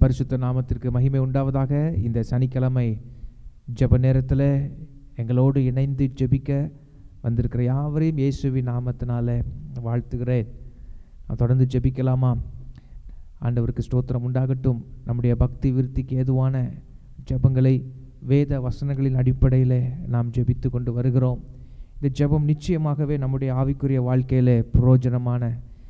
பரிசுத்த நாமத்திற்கு மகிமை உண்டாவதாக இந்த சனிக்கிழமை ஜெப நேரத்தில் எங்களோடு இணைந்து ஜெபிக்க வந்திருக்கிற யாவரையும் இயேசுவின் நாமத்தினால வாழ்த்துகிறேன் நாம் தொடர்ந்து ஜெபிக்கலாமா ஆண்டவருக்கு ஸ்தோத்திரம் உண்டாகட்டும் நம்முடைய பக்தி விருத்திக்கு ஏதுவான ஜெபங்களை வேத வசனங்களின் அடிப்படையில் நாம் ஜெபித்து கொண்டு வருகிறோம் இந்த ஜெபம் நிச்சயமாகவே நம்முடைய ஆவிக்குரிய வாழ்க்கையில் பிரயோஜனமான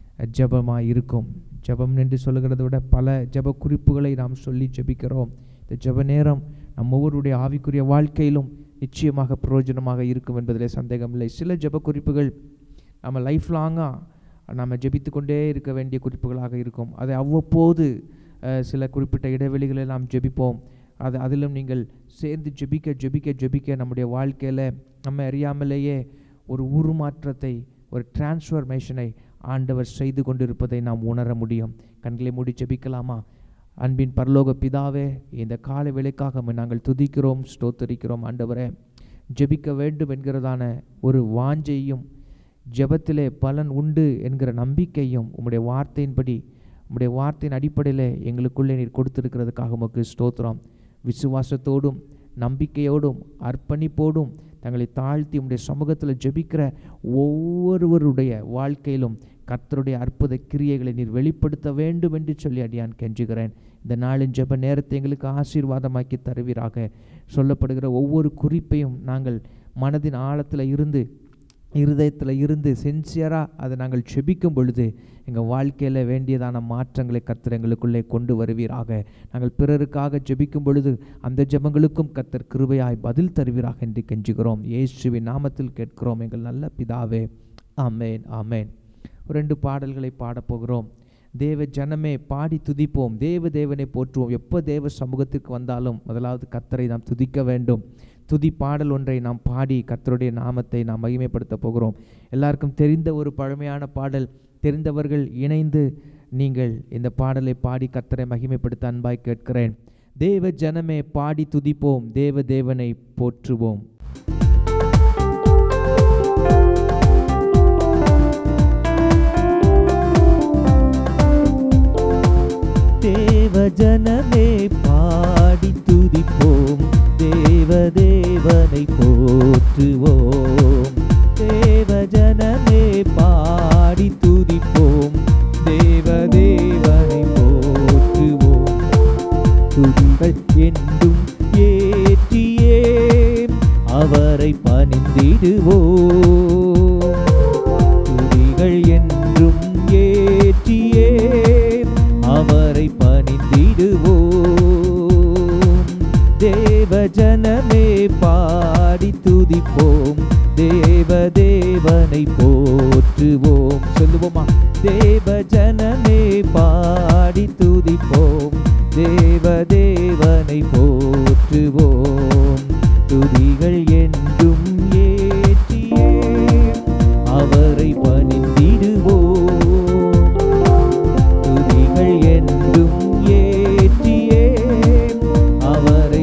ஜெபமாக இருக்கும் ஜெபம் என்று சொல்லுகிறதை விட பல ஜெப குறிப்புகளை நாம் சொல்லி ஜெபிக்கிறோம் இந்த ஜெப நேரம் நம்ம ஒவ்வொருடைய ஆவிக்குரிய வாழ்க்கையிலும் நிச்சயமாக பிரயோஜனமாக இருக்கும் என்பதிலே சந்தேகமில்லை சில ஜெப குறிப்புகள் நம்ம லைஃப் லாங்காக நம்ம ஜெபித்து கொண்டே இருக்க வேண்டிய குறிப்புகளாக இருக்கும் அதை அவ்வப்போது அஹ், சில குறிப்பிட்ட இடைவெளிகளில் நாம் ஜெபிப்போம் அது அதிலும் நீங்கள் சேர்ந்து ஜெபிக்க ஜெபிக்க ஜெபிக்க நம்முடைய வாழ்க்கையில் நம்ம அறியாமலேயே ஒரு உருமாற்றத்தை ஒரு டிரான்ஸ்ஃபர்மேஷனை ஆண்டவர் செய்து கொண்டிருப்பதை நாம் உணர முடியும் கண்களை மூடி ஜெபிக்கலாமா அன்பின் பரலோக பிதாவே இந்த காலை வேளைக்காக உம்மை நாங்கள் துதிக்கிறோம் ஸ்தோத்தரிக்கிறோம் ஆண்டவரே ஜெபிக்க வேண்டும் என்கிறதான ஒரு வாஞ்சையும் ஜெபத்திலே பலன் உண்டு என்கிற நம்பிக்கையும் உம்முடைய வார்த்தையின்படி உம்முடைய வார்த்தையின் அடிப்படையில் எங்களுக்குள்ளே நீர் கொடுத்திருக்கிறதுக்காக உமக்கு ஸ்தோத்திரம் விசுவாசத்தோடும் நம்பிக்கையோடும் அர்ப்பணிப்போடும் தங்களை தாழ்த்தி உம்முடைய சமூகத்தில் ஜெபிக்கிற ஒவ்வொருவருடைய வாழ்க்கையிலும் கர்த்தருடைய அற்புத கிரியைகளை நீர் வெளிப்படுத்த வேண்டும் என்று சொல்லி அடியான் கெஞ்சுகிறேன் இந்த நாளின் ஜெப நேரத்தை எங்களுக்கு ஆசீர்வாதமாக்கி தருவீராக சொல்லப்படுகிற ஒவ்வொரு குறிப்பையும் நாங்கள் மனதின் ஆழத்தில் இருந்து இருதயத்தில் இருந்து சின்சியராக அதை நாங்கள் செபிக்கும் பொழுது எங்கள் வாழ்க்கையில் வேண்டியதான மாற்றங்களை கர்த்தர் எங்களுக்குள்ளே கொண்டு வருவீராக நாங்கள் பிறருக்காக ஜெபிக்கும் பொழுது அந்த ஜெபங்களுக்கும் கர்த்தர் கிருபையாய் பதில் தருவீராக என்று கெஞ்சுகிறோம் இயேசுவின் நாமத்தில் கேட்கிறோம் எங்கள் நல்ல பிதாவே ஆமேன் ஆமேன் ஒரு ரெண்டு பாடல்களை பாடப்போகிறோம் தேவ ஜனமே பாடி துதிப்போம் தேவ தேவனை போற்றுவோம் எப்போ தேவ சமூகத்திற்கு வந்தாலும் முதலாவது கர்த்தரை நாம் துதிக்க வேண்டும் துதி பாடல் ஒன்றை நாம் பாடி கர்த்தருடைய நாமத்தை நாம் மகிமைப்படுத்த போகிறோம் எல்லாருக்கும் தெரிந்த ஒரு பழமையான பாடல் தெரிந்தவர்கள் இணைந்து நீங்கள் இந்த பாடலை பாடி கர்த்தரை மகிமைப்படுத்த அன்பாய் கேட்கிறேன் தேவ ஜனமே பாடி துதிப்போம் தேவ தேவனை போற்றுவோம் தேவ ஜனமே பாடி துதிப்போம் தேவ தேவனை போற்றுவோம் தேவ ஜனமே பாடி துதிப்போம் தேவ தேவனை போற்றுவோம் துதிகள் என்றும் ஏற்றியே அவரை பணிந்திடுவோம் துதிகள் என்றும் ஏற்றியே அவரை பணிந்திடுவோம் தேவ ஜனமே பாடி துதிப்போம் தேவ தேவனை போற்றுவோம் சொல்லுவோமா தேவ ஜனமே பாடி துதிப்போம் தேவ தேவனை போற்றுவோம் துதிகள் என்றும் ஏற்றியே அவரை பணிந்திடுவோம் துதிகள் என்றும் ஏற்றியே அவரை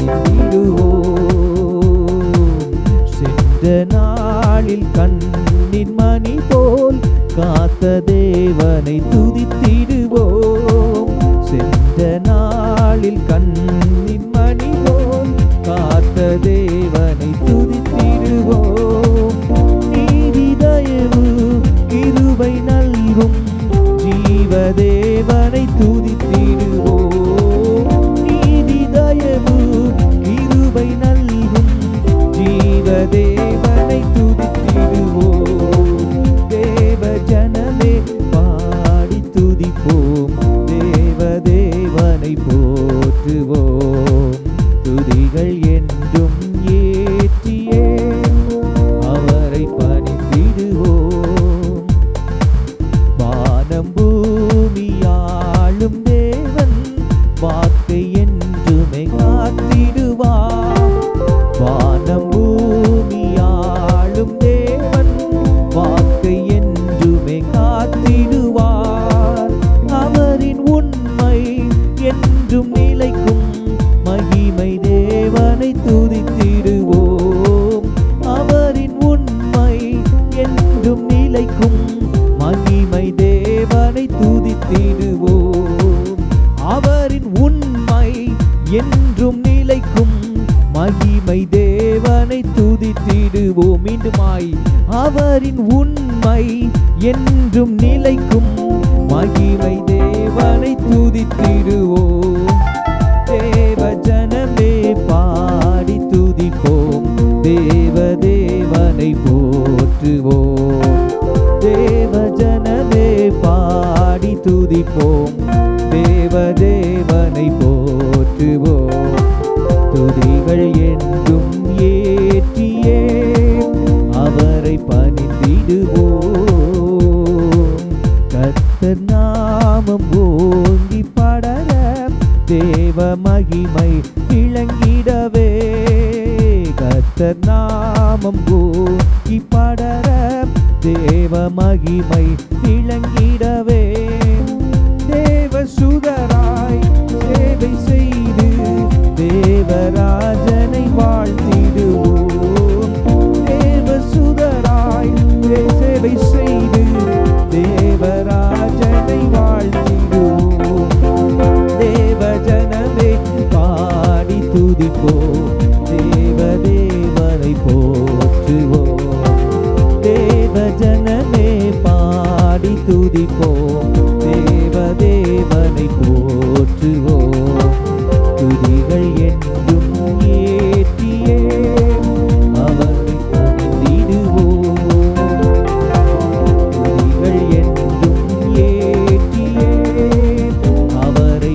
பணிந்திடுவோம் சென்ற நாளில் கண்ணின் மணி போல் காத்த தேவனை துதித்திடுவோம் சென்ற நாளில் கண்ணின் மணி போல் காத்த தேவனை துதித்திடுவோம் நீதி தயவு கிருபை நல்கும் ஜீவ தேவனை துதித்திடுவோம் நீதி தயவு கிருபை நல்கும் ஜீவ தேவனை துதித்திடுவோம் தேவ ஜனமே பாடி துதிப்போம் தேவ தேவனை போற்றுவோம் துதிகள் என்றும் ஏற்றியே அவரை பணிந்திடுவோம் வானம் பூமியாளும் தேவன் வாக்கை என்றுமே காத்திடுவார் வானம் பூமியாளும் தேவன் வாக்கை என்றுமே காத்திடுவார் அவரின் உண்மை என்றும் நிலைக்கும் மகிமை தேவனை துதித்து மகிமை தேவனை துதித்திடுவோம் மீண்டுமாய் அவரின் உண்மை என்றும் நிலைக்கும் மகிமை தேவனை துதித்திடுவோம் தேவ ஜனமே பாடி துதிப்போம் தேவ தேவனை போற்றுவோம் தேவ ஜனமே பாடி துதிப்போம் தேவ தேவனை போற்றுவோம் துதிகள் என்றும் ஏற்றியே அவரை பணிந்திடுவோம் கர்த்தர் நாமம் ஓங்கி படர தேவ மகிமை விளங்கிடவே கர்த்தர் நாமம் ஓங்கி படர தேவ மகிமை விளங்கிடவே தேவ சுதராய் சேவை செய்து தேவராஜனை வாழ்த்திடுவோம் தேவ சுதராய் சேவை செய்து தேவராஜனை வாழ்த்திடுவோம் தேவ ஜனமே பாடி துதிப்போம் தேவ தேவனை போற்றுவோம் தேவ ஜனமே பாடி துதிப்போம் தேவ தேவனை போற்றுவோம் துதிகள் என்றும் ஏற்றியே அவரை பணிந்திடுவோம் துதிகள் என்றும் ஏற்றியே அவரை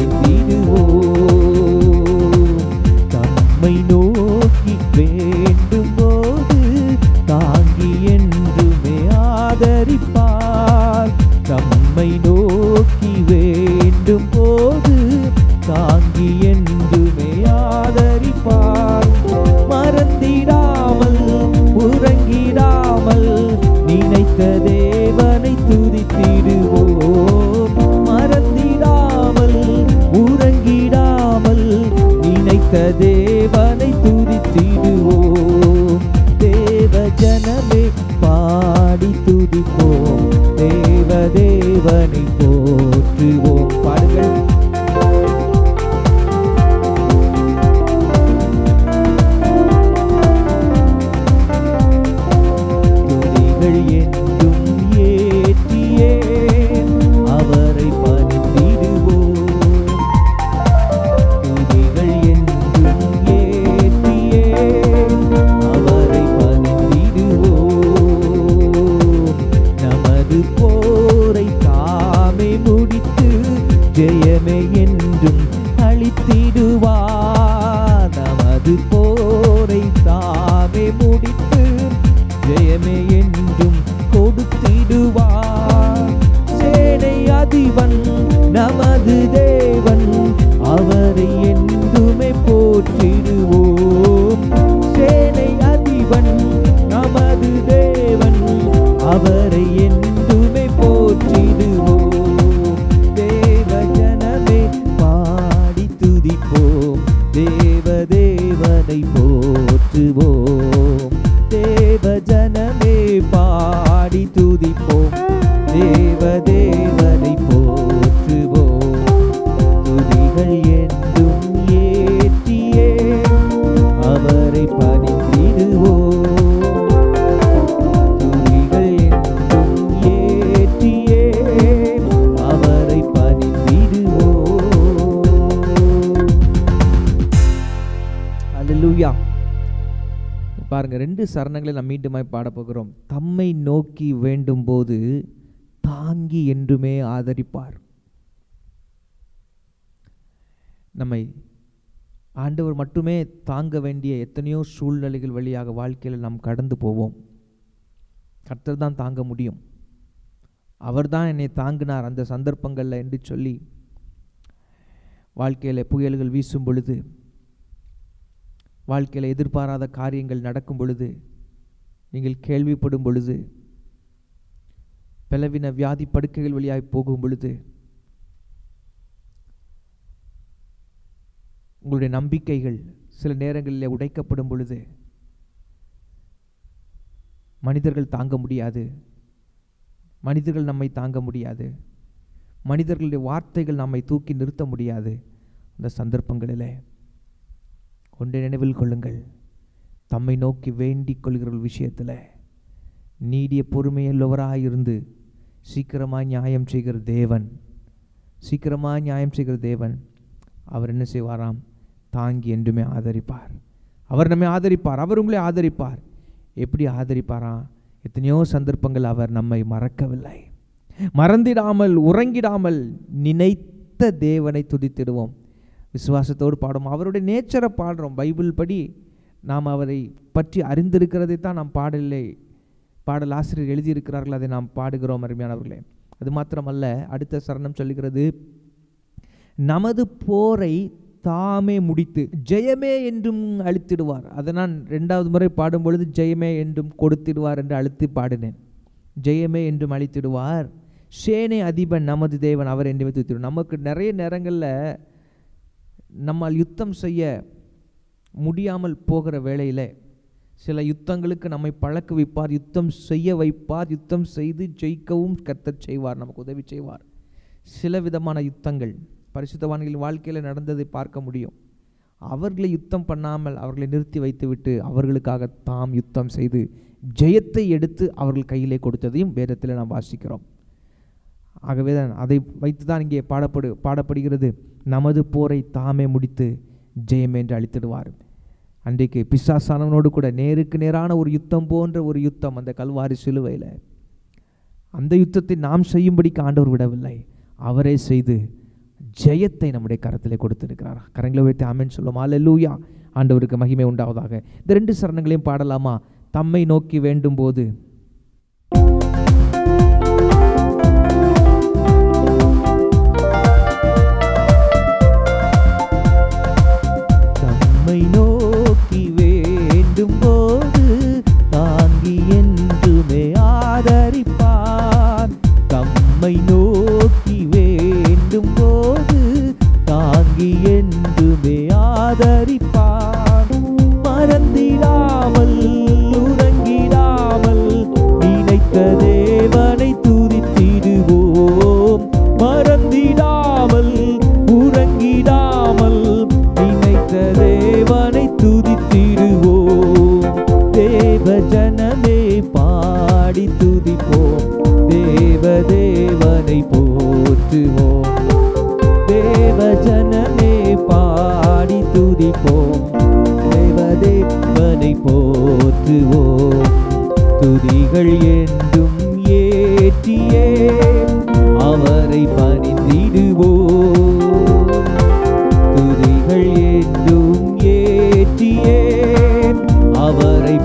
பணிந்திடுவோம் தம்மை நோக்கி வேண்டும் போது தாங்கி என்றுமே ஆதரிப்பார் தம்மை நோக்கி வேண்டும் போது தாங்கி என்றுமே ஆதரிப்பார் மறந்திடாமல் உறங்கிடாமல் நினைத்த தேவனை துதித்திடுவோம் மறந்திடாமல் உறங்கிடாமல் நினைத்த தேவனை துதித்திடுவோம் தேவ ஜனமே பாடி துதிப்போம் தேவ தேவனை போற்றுவோம் பாடுங்கள் துதிகள் என்றும் ஏற்றியே அவரை பணிந்திடுவோம் துதிகள் என்றும் ஏற்றியே அவரை பணிந்திடுவோம் நமது போரை தாமே முடித்து ஜெயமே என்றும் அளித்திடுவார் நமது போரை தாமே முடித்து ஜெயமே என்றும் கொடுத்திடுவார் சேனை அதிபன் நமது தேவன் அவரை என்றுமே போற்றிடுவோம் சேனை அதிபன் நமது தேவன் அவரை என்றுமே போற்றிடுவோம் தேவ ஜனமே பாடி துதிப்போம் தேவ தேவனை போற்றுவோம் தேவ ஜனமே பாடி துதிப்போம் தேவ தேவனை போற்றுவோம் துதிகள் என்றும் ஏற்றியே அவரை பணிந்திடுவோம் துதிகள் என்றும் ஏற்றியே அவரை பணிந்திடுவோம் அல்லேலூயா பாருங்க ரெண்டு சரணங்களை நாம் மீண்டுமாய் பாடப் போகிறோம் தம்மை நோக்கி வேண்டும் போது தாங்கி என்றுமே ஆதரிப்பார் நம்மை ஆண்டவர் மட்டுமே தாங்க வேண்டிய எத்தனையோ சூழ்நிலைகள் வழியாக வாழ்க்கையில் நாம் கடந்து போவோம் கர்த்தர் தான் தாங்க முடியும் அவர்தான் என்னை தாங்கினார் அந்த சந்தர்ப்பங்களில் என்று சொல்லி வாழ்க்கையில் புயல்கள் வீசும் பொழுது வாழ்க்கையில் எதிர்பாராத காரியங்கள் நடக்கும் பொழுது நீங்கள் கேள்விப்படும் பொழுது பலவின வியாதி படுக்கைகள் வழியாய் போகும் பொழுது உங்களுடைய நம்பிக்கைகள் சில நேரங்களில் உடைக்கப்படும் பொழுது மனிதர்கள் தாங்க முடியாது மனிதர்கள் நம்மை தாங்க முடியாது மனிதர்களுடைய வார்த்தைகள் நம்மை தூக்கி நிறுத்த முடியாது அந்த சந்தர்ப்பங்களிலே ஒன்றை நினைவில் கொள்ளுங்கள் தம்மை நோக்கி வேண்டிக் கொள்கிற ஒரு விஷயத்தில் நீடிய பொறுமையுள்ளவராக இருந்து சீக்கிரமாக நியாயம் செய்கிற தேவன் சீக்கிரமாக நியாயம் செய்கிற தேவன் அவர் என்ன செய்வாராம் தாங்கி என்றுமே ஆதரிப்பார் அவர் நம்மை ஆதரிப்பார் அவர் உங்களை ஆதரிப்பார் எப்படி ஆதரிப்பாராம் எத்தனையோ சந்தர்ப்பங்கள் அவர் நம்மை மறக்கவில்லை மறந்திடாமல் உறங்கிடாமல் நினைத்த தேவனை துதித்திடுவோம் விசுவாசத்தோடு பாடுவோம் அவருடைய நேச்சரை பாடுறோம் பைபிள் படி நாம் அவரை பற்றி அறிந்திருக்கிறதை தான் நாம் பாடலை பாடல் ஆசிரியர் எழுதியிருக்கிறார்கள் அதை நாம் பாடுகிறோம் அருமையானவர்களே அது மாத்திரமல்ல அடுத்த சரணம் சொல்லுகிறது நமது போரை தாமே முடித்து ஜெயமே என்றும் அழித்திடுவார் அதை நான் ரெண்டாவது முறை பாடும் பொழுது ஜெயமே என்றும் கொடுத்திடுவார் என்று அழுத்தி பாடினேன் ஜெயமே என்றும் அழித்திடுவார் சேனை அதிபன் நமது தேவன் அவர் என்றுமே தூத்திடுவார் நமக்கு நிறைய நேரங்களில் நம்மால் யுத்தம் செய்ய முடியாமல் போகிற வேளையில் சில யுத்தங்களுக்கு நம்மை பழக்க வைப்பார் யுத்தம் செய்ய வைப்பார் யுத்தம் செய்து ஜெயிக்கவும் கர்த்தர் செய்வார் நமக்கு உதவி செய்வார் சில விதமான யுத்தங்கள் பரிசுத்தவான்களின் வாழ்க்கையில் நடந்ததை பார்க்க முடியும் அவர்களை யுத்தம் பண்ணாமல் அவர்களை நிறுத்தி வைத்துவிட்டு அவர்களுக்காக தாம் யுத்தம் செய்து ஜெயத்தை எடுத்து அவர்கள் கையிலே கொடுத்ததையும் வேதத்தில் நாம் வாசிக்கிறோம் ஆகவே தான் அதை வைத்து தான் இங்கே பாடப்படு பாடப்படுகிறது நமது போரை தாமே முடித்து ஜெயம் என்று அளித்திடுவார் அன்றைக்கு பிசாசானவனோடு கூட நேருக்கு நேரான ஒரு யுத்தம் போன்ற ஒரு யுத்தம் அந்த கல்வாரி சிலுவையில் அந்த யுத்தத்தை நாம் செய்யும்படிக்கு ஆண்டவர் விடவில்லை அவரே செய்து ஜெயத்தை நம்முடைய கரத்திலே கொடுத்திருக்கிறார் கரங்களை வைத்து ஆமென் சொல்லுவோம் அல்லூயா ஆண்டவருக்கு மகிமை உண்டாவதாக இந்த ரெண்டு சரணங்களையும் பாடலாமா தம்மை நோக்கி வேண்டும் போது தம்மை நோக்கி வேண்டும் போது தாங்கி என்றுமே ஆதரிப்பார் தம்மை நோக்கி வேண்டும் போது தாங்கி என்றுமே ஆதரிப்பார் மறந்திடாமல் உறங்கிடாமல் நினைத்த தேவனை துதித்திடுவோம் மறந்திடாமல் உறங்கிடாமல் நினைத்த தேவனை துதித்திடுவோம் தேவ ஜனமே பாடி துதிப்போம் தேவ தேவனை போற்றுவோம் தேவ ஜனமே பாடி துதிப்போம் தேவ தேவனை போற்றுவோம் துதிகள் என்றும் ஏற்றியே அவரை பணிந்திடுவோம் துதிகள் என்றும் ஏற்றியே அவரை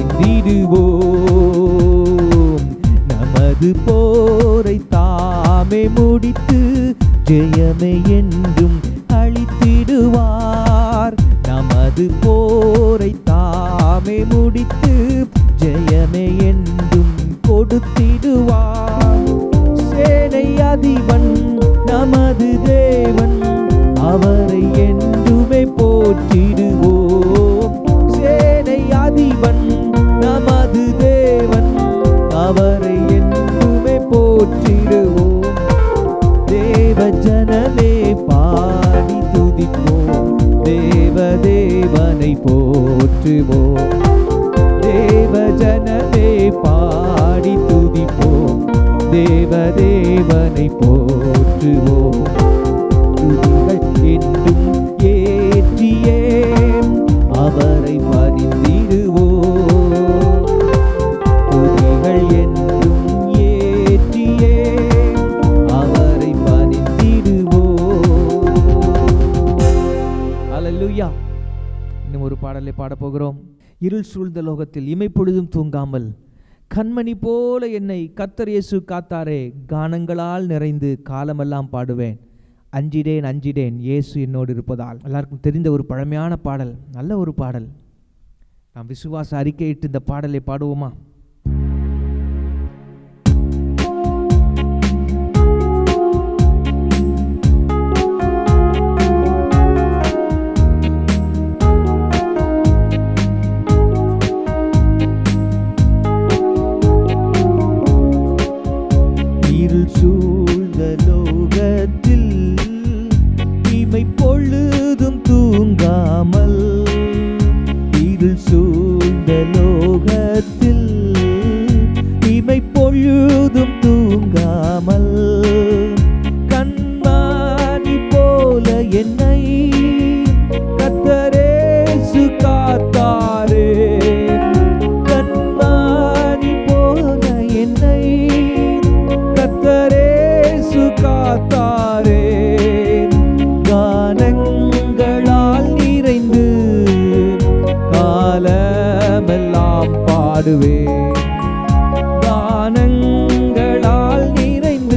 பணிந்திடுவோம் நமது போரை தாமே முடித்து ஜெயமே என்றும் அளித்திடுவார் நமது போரை தாமே முடித்து ஜெயமே என்றும் கொடுத்திடுவார் சேனை அதிபன் நமது தேவன் அவரை என்றுமே போற்றிடுவோம் சேனை அதிபன் நமது தேவன் அவரை என்றுமே போற்றிடுவோம் தேவ ஜனமே பாடி துதிப்போம் தேவ தேவனை போற்றுவோம் தேவ ஜனமே பாடி துதிப்போம் தேவ தேவனை போற்றுவோம் துதிகள் என்றும் ஏற்றியே அவரை பணிந்திடுவோம் துதிகள் என்றும் ஏற்றியே அவரை பணிந்திடுவோம் அல்லேலூயா இன்னும் ஒரு பாடலை பாடப் போகிறோம் இருள் சூழ்ந்த லோகத்தில் இமைப்பொழுதும் தூங்காமல் கண்மணி போல என்னை கர்த்தர் இயேசு காத்தாரே கானங்களால் நிறைந்து காலமெல்லாம் பாடுவேன் அஞ்சிடேன் அஞ்சிடேன் இயேசு என்னோடு இருப்பதால் எல்லாருக்கும் தெரிந்த ஒரு பழமையான பாடல் நல்ல ஒரு பாடல் நாம் விசுவாச அறிக்கையிட்டு இந்த பாடலை பாடுவோமா இருள் சூழ்ந்த லோகத்தில் இமை பொழுதும் தூங்காமல் பாடுவேன் கானங்களால் நிறைந்து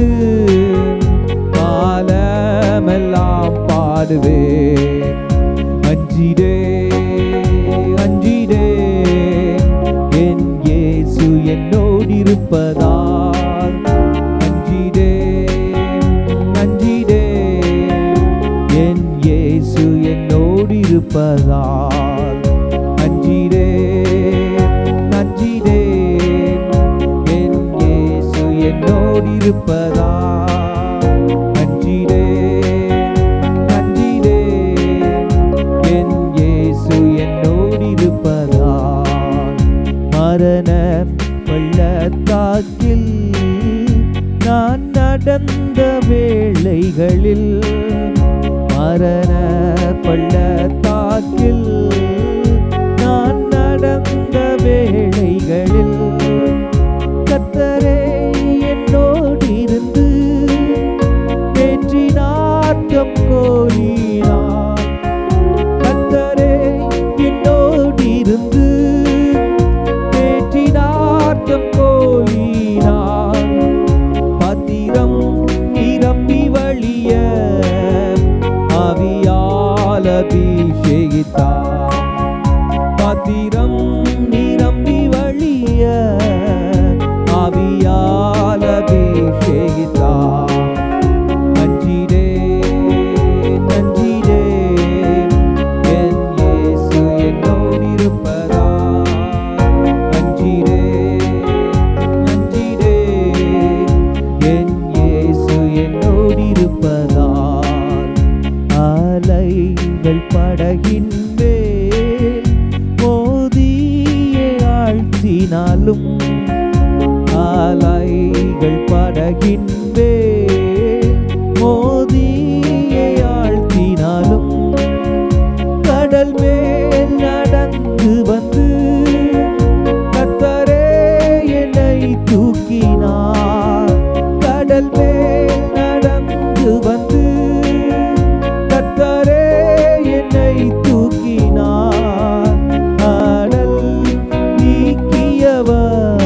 காலமெல்லாம் பாடுவேன் அஞ்சிடே அஞ்சிடே என் இயேசு என்னோடு இருப்பதால் அஞ்சிடே அஞ்சிடே என் இயேசு என்னோடு இருப்பதால் அஞ்சிடே அஞ்சிடே என் இயேசு என்னோடு இருப்பதால் அஞ்சிடே அஞ்சிடே என் இயேசு என்னோடு இருப்பதால் மரண பள்ளத்தாக்கில் நான் நடந்த வேளைகளில் மரண பள்ளத்தாக்கில் நான் நடந்த வேளைகளில் கத்தரே என்னோடு இருந்து பேற்றினார்த்தம் கோரினார் கத்தரே என்னோடு இருந்து பேற்றினார்த்தம் கோரினார் பத்திரம் நிரம்பி வழிய ஆவியால் அபிஷேகித்தார் பாத்திரம் நிரம்பி வழிய ஆவியால் அபிஷேகித்தார் அஞ்சிடே நஞ்சிடே என் இயேசு என்னோடு இருப்பதால் அஞ்சிடே நஞ்சிடே என் இயேசு என்னோடு இருப்பதால் அலைகள் படகின் மேல் மோதியே ஆழ்த்தினாலும் அலைகள் படகின் மேல் மோதியே ஆழ்த்தினாலும் கடல் மேல் நடந்து வந்து கத்தரே என்னை தூக்கினார் கடல் மேல் நடந்து வந்து கத்தரே என்னை தூக்கினார் ஆடல் நீக்கியவர்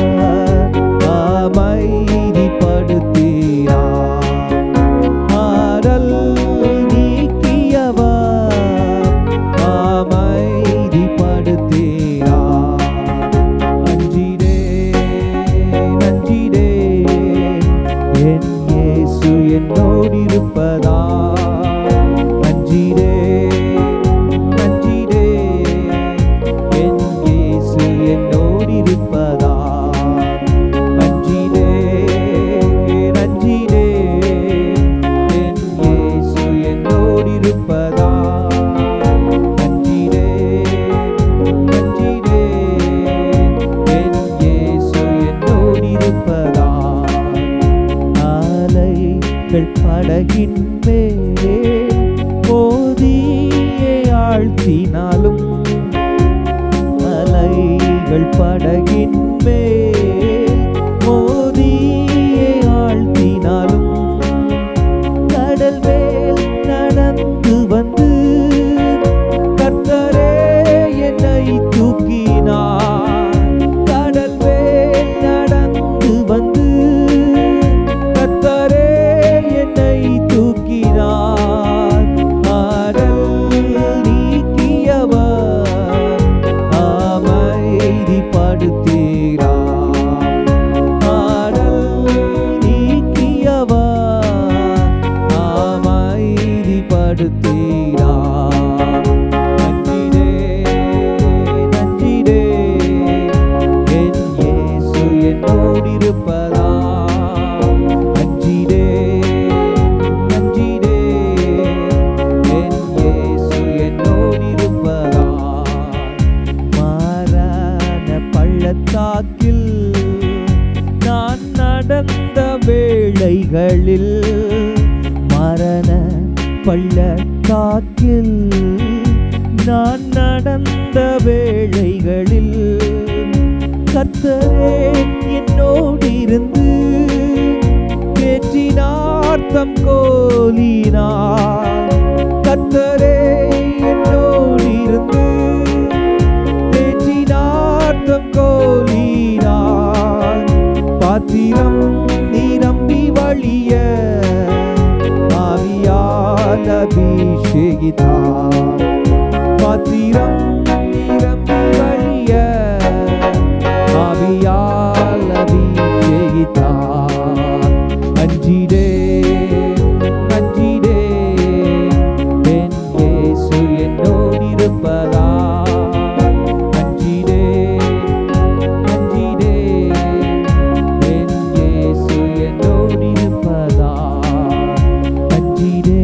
அமைதிப்படுத்தினார் ஆடல் நீக்கியவர் அமைதிப்படுத்தினார் அஞ்சிடே நஞ்சிடே என் இயேசு என்னோடு இருப்பதா அஞ்சிடே நஞ்சிடே என் இயேசு என்னோடு இருப்பதா அஞ்சிடே நஞ்சிடே என் இயேசு என்னோடு இருப்பதா அஞ்சிடே நஞ்சிடே என் இயேசு என்னோடு இருப்பதா அலைகள் படகின் மேல் மோதியே ஆழ்த்தினாலும் அலைகள் படகின் மேல் மோதியே ஆழ்த்தினாலும் கடல் மேல் நடந்து வந்து கர்த்தரே என்னை தூக்கினார் கடல் மேல் நடந்து வந்து கர்த்தரே என்னை தூக்கினார் ஆடல் நீக்கியவர் அமைதிப்படுத்தினார் ஆடல் நீக்கியவர் அமைதிப்படுத்தினார் நன்றிடே நன்றிடே என் இயேசு என்னோடு இருப்பதா அஞ்சிடே நன்றிடே என் இயேசு என்னோடு இருப்பதா மாறான பள்ளத்தாக்கில் நான் நடந்த வேளைகளில் மரண பள்ளத்தாக்கில் நான் நடந்த வேளைகளில் கர்த்தரே என்னோடு இருந்து பேற்றினார்த்தம் கோலினார் கர்த்தரே என்னோடு இருந்து பேற்றினார்த்தம் கோலினார் பாத்திரம் நிரம்பி வழிய ஆவியால் அபிஷேகித்தார் பாத்திரம் நிரம்பி வழிய ஆவியால் அபிஷேகித்தார் அஞ்சிடே அஞ்சிடே என் இயேசு என்னோடிருப்பதா அஞ்சிடே அஞ்சிடே என் இயேசு என்னோடிருப்பதா அஞ்சிடே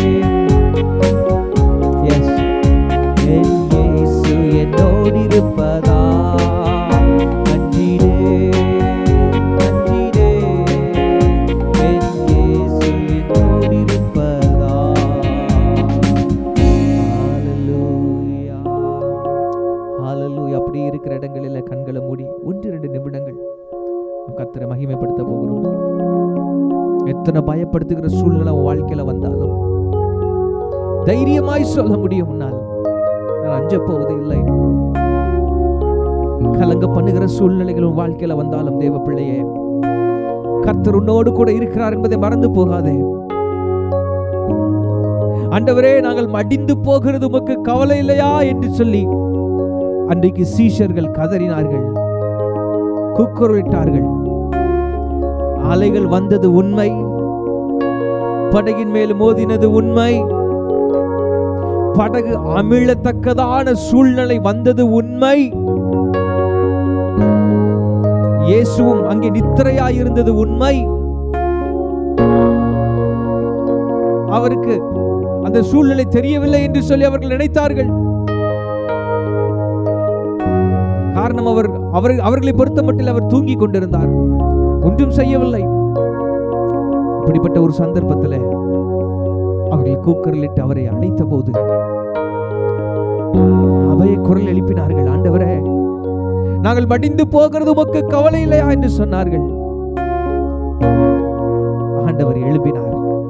எஸ் என் இயேசு என்னோடிருப்பதா அஞ்சிடே அஞ்சிடே என் இயேசு என்னோடிருப்பதா ஹalleluya ஹalleluya அப்படி இருக்கிற இடங்களில் கண்களை மூடி ஒன்று இரண்டு நிமிடங்கள் நம் கர்த்தரை மகிமைப்படுத்த போகிறோம் எத்தனை பயப்படுத்துகிற சூழ்நிலை உன் வாழ்க்கையில வந்தாலும் தைரியமாய் சொல்ல முடியும் உன்னால் நான் அஞ்ச போவது இல்லை கலங்க பண்ணுகிற சூழ்நிலைகள் உன் வாழ்க்கையில வந்தாலும் தேவ பிள்ளையே கர்த்தர் உன்னோடு கூட இருக்கிறார் என்பதை மறந்து போகாதே ஆண்டவரே நாங்கள் மடிந்து போகிறது உமக்கு கவலை இல்லையா என்று சொல்லி அன்றைக்கு சீஷர்கள் கதறினார்கள் குக்குரலிட்டார்கள் அலைகள் வந்தது உண்மை படகின் மேல் மோதினது உண்மை படகு அமிழத்தக்கதான சூழ்நிலை வந்தது உண்மை இயேசுவும் அங்கே நித்திரையாய் இருந்தது உண்மை அவருக்கு அந்த சூழ்நிலை தெரியவில்லை என்று சொல்லி அவர்கள் நினைத்தார்கள் காரணம் அவர் அவர் அவர்களை பொறுத்த மட்டில் அவர் தூங்கிக் கொண்டிருந்தார் ஒன்றும் செய்யவில்லை இப்படிப்பட்ட ஒரு சந்தர்ப்பத்தில் அவர்கள் கூக்கரலிட்டு அவரை அழைத்த போது அவைய குரல் எழுப்பினார்கள் ஆண்டவரே நாங்கள் மடிந்து போகிறது உமக்கு கவலை இல்லையா என்று சொன்னார்கள் ஆண்டவர் எழுப்பினார்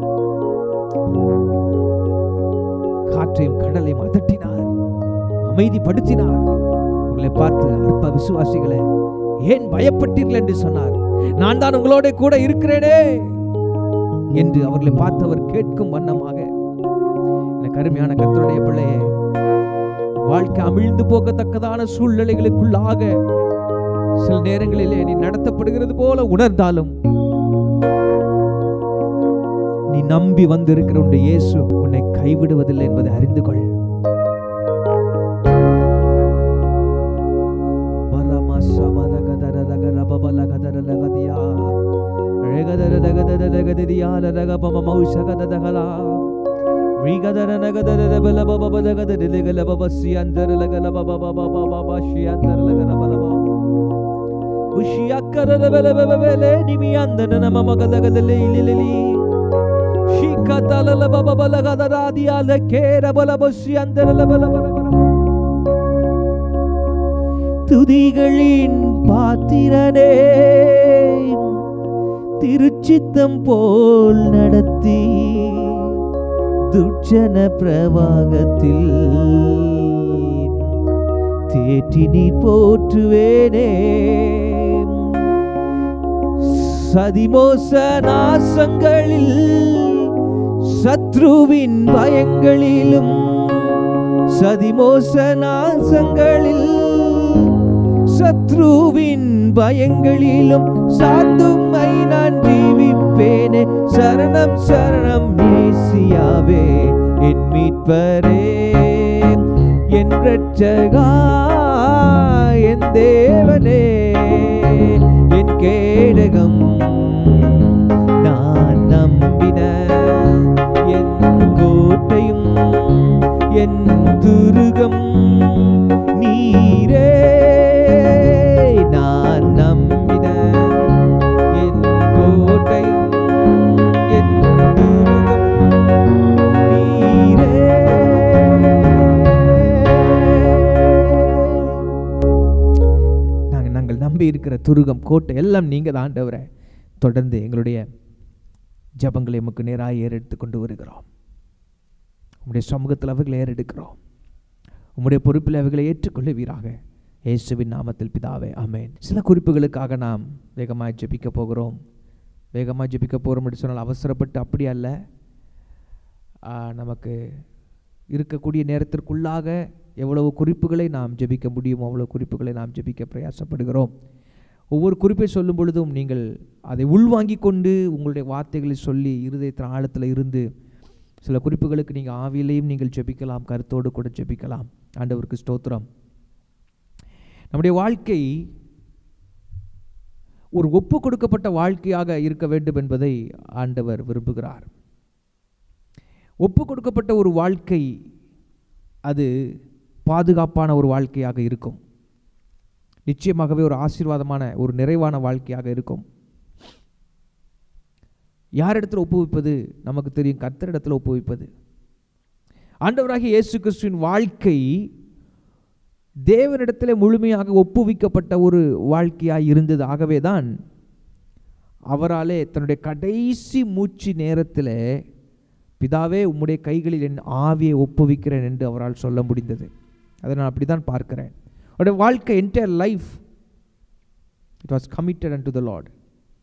காற்றையும் கடலையும் அதட்டினார் அமைதிப்படுத்தினார் உங்களை பார்த்து அற்ப விசுவாசிகளே ஏன் பயப்பட்டீர்கள் என்று சொன்னார் நான் தான் உங்களோட கூட இருக்கிறேனே என்று அவர்களை பார்த்து அவர் கேட்கும் வண்ணமாக எனக்கு அருமையான கத்தருடைய பிள்ளையே வாழ்க்கை அமிழ்ந்து போகத்தக்கதான சூழ்நிலைகளுக்குள்ளாக சில நேரங்களிலே நீ நடத்தப்படுகிறது போல உணர்ந்தாலும் நீ நம்பி வந்திருக்கிற உன்னுடைய இயேசு உன்னை கைவிடுவதில்லை என்பதை அறிந்து கொள் துதிகளின் பாத்திரனே திருச்சித்தம் போல் நடத்தி துர்ச்சன பிரவாகத்தில் தேற்றி நீ போற்றுவேனே சதிமோச நாசங்களில் சத்ருவின் பயங்களிலும் சதிமோச நாசங்களில் சத்ருவின் பயங்களிலும் சார்ந்தும்மை நான் ஜீவிப்பேனே சரணம் சரணம் மேசியாவே என் மீட்பரே என் ரட்சகா என் தேவனே என் கேடகம் நான் நம்பின என் கோட்டையும் என் துருகம் நீரே நான் நம்பின என் கோட்டையும் என் துருகம் நீரே நாங்கள் நாங்கள் நம்பி இருக்கிற துருகம் கோட்டை எல்லாம் நீங்கள் தான் ஆண்டவரே தொடர்ந்து எங்களுடைய ஜபங்களை உமக்கு நேராக ஏறெடுத்து கொண்டு வருகிறோம் உம்முடைய சமூகத்தில் அவைகளை ஏறெடுக்கிறோம் உம்முடைய பொறுப்பில் அவைகளை ஏற்றுக்கொள்ளுவீராக இயேசுவின் நாமத்தில் பிதாவே ஆமென் சில குறிப்புகளுக்காக நாம் வேகமாக ஜெபிக்க போகிறோம் வேகமாக ஜெபிக்க போகிறோம் என்று சொன்னால் அவசரப்பட்டு அப்படி அல்ல ஆ, நமக்கு இருக்கக்கூடிய நேரத்திற்குள்ளாக எவ்வளவு குறிப்புகளை நாம் ஜெபிக்க முடியுமோ அவ்வளவு குறிப்புகளை நாம் ஜெபிக்க பிரயாசப்படுகிறோம் ஒவ்வொரு குறிப்பை சொல்லும் பொழுதும் நீங்கள் அதை உள்வாங்கிக் கொண்டு உங்களுடைய வார்த்தைகளை சொல்லி இருதயத்தின் ஆழத்தில் இருந்து சில குறிப்புகளுக்கு நீங்கள் ஆவியிலையும் நீங்கள் ஜெபிக்கலாம் கருத்தோடு கூட ஜெபிக்கலாம் ஆண்டவருக்கு ஸ்தோத்திரம் நம்முடைய வாழ்க்கை ஒரு ஒப்பு கொடுக்கப்பட்ட வாழ்க்கையாக இருக்க வேண்டும் என்பதை ஆண்டவர் விரும்புகிறார் ஒப்பு கொடுக்கப்பட்ட ஒரு வாழ்க்கை அது பாதுகாப்பான ஒரு வாழ்க்கையாக இருக்கும் நிச்சயமாகவே ஒரு ஆசீர்வாதமான ஒரு நிறைவான வாழ்க்கையாக இருக்கும் யாரிடத்தில் ஒப்புவிப்பது நமக்கு தெரியும் கர்த்தரிடத்தில் ஒப்புவிப்பது ஆண்டவராகிய இயேசு கிறிஸ்துவின் வாழ்க்கை தேவனிடத்திலே முழுமையாக ஒப்புவிக்கப்பட்ட ஒரு வாழ்க்கையாய் இருந்தது ஆகவே தான் அவராலே தன்னுடைய கடைசி மூச்சு நேரத்தில் பிதாவே உம்முடைய கைகளில் என் ஆவியை ஒப்புவிக்கிறேன் என்று அவரால் சொல்ல முடிந்தது அதை நான் அப்படி தான் பார்க்கிறேன் அவருடைய வாழ்க்கை entire life it was committed and to the lord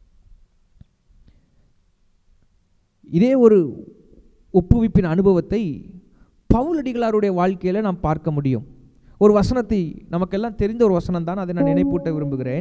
இதே ஒரு ஒப்புவிப்பின் அனுபவத்தை பவுலடிகளாருடைய வாழ்க்கையில் நாம் பார்க்க முடியும் ஒரு வசனத்தை நமக்கெல்லாம் தெரிந்த ஒரு வசனம் தான் அதை நான் நினைப்பூட்ட விரும்புகிறேன்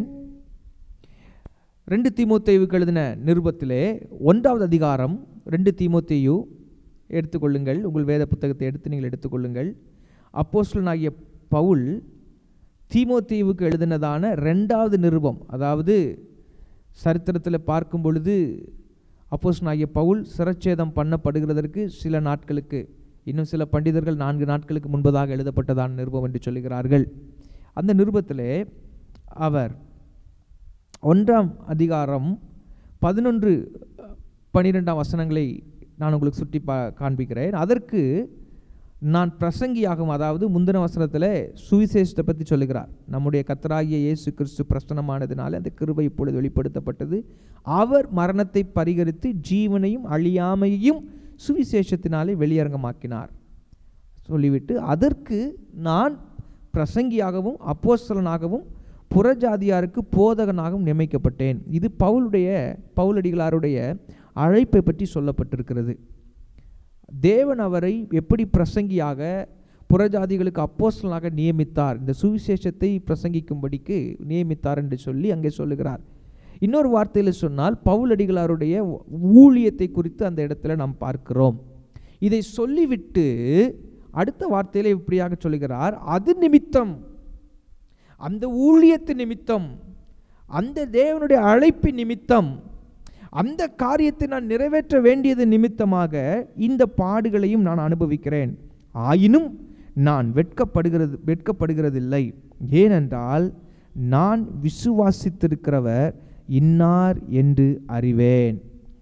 ரெண்டு தீமோத்தேயுக்கு எழுதின நிருபத்திலே ஒன்றாவது அதிகாரம் ரெண்டு தீமோத்தேயு எடுத்துக்கொள்ளுங்கள் உங்கள் வேத புத்தகத்தை எடுத்து நீங்கள் எடுத்துக்கொள்ளுங்கள் அப்போஸ்தலனாகிய பவுல் தீமோத்தேயுவுக்கு எழுதினதான ரெண்டாவது நிருபம் அதாவது சரித்திரத்தில் பார்க்கும் பொழுது அப்போஸ்தலனாகிய பவுல் சிரச்சேதம் பண்ணப்படுகிறதற்கு சில நாட்களுக்கு இன்னும் சில பண்டிதர்கள் நான்கு நாட்களுக்கு முன்பதாக எழுதப்பட்டதான நிருபம் என்று சொல்லுகிறார்கள் அந்த நிருபத்திலே அவர் ஒன்றாம் அதிகாரம் பதினொன்று பனிரெண்டாம் வசனங்களை நான் உங்களுக்கு சுட்டி பா காண்பிக்கிறேன் அதற்கு நான் பிரசங்கியாகும் அதாவது முந்தின வசனத்தில் சுவிசேஷத்தை பற்றி சொல்லுகிறார் நம்முடைய கத்தராகிய இயேசு கிறிஸ்து பிரசனமானதினால அந்த கிருபை இப்பொழுது வெளிப்படுத்தப்பட்டது அவர் மரணத்தை பரிகரித்து ஜீவனையும் அழியாமையும் சுவிசேஷத்தினாலே வெளியரங்கமாக்கினார் சொல்லிவிட்டு அதற்கு நான் பிரசங்கியாகவும் அப்போஸ்தலனாகவும் புறஜாதியாருக்கு போதகனாகவும் நியமிக்கப்பட்டேன் இது பவுலுடைய பவுலடிகளாருடைய அழைப்பை பற்றி சொல்லப்பட்டிருக்கிறது தேவன் அவரை எப்படி பிரசங்கியாக புறஜாதிகளுக்கு அப்போஸ்தலனாக நியமித்தார் இந்த சுவிசேஷத்தை பிரசங்கிக்கும்படிக்கு நியமித்தார் என்று சொல்லி அங்கே சொல்லுகிறார் இன்னொரு வார்த்தையில் சொன்னால் பவுலடிகளாருடைய ஊழியத்தை குறித்து அந்த இடத்துல நாம் பார்க்கிறோம் இதை சொல்லிவிட்டு அடுத்த வார்த்தையில இப்படியாக சொல்லுகிறார் அது நிமித்தம் அந்த ஊழியத்து நிமித்தம் அந்த தேவனுடைய அழைப்பின் நிமித்தம் அந்த காரியத்தை நான் நிறைவேற்ற வேண்டியது நிமித்தமாக இந்த பாடுகளையும் நான் அனுபவிக்கிறேன் ஆயினும் நான் வெட்கப்படுகிறது வெட்கப்படுகிறதில்லை ஏனென்றால் நான் விசுவாசித்திருக்கிறவர் இன்னார் என்று அறிவேன்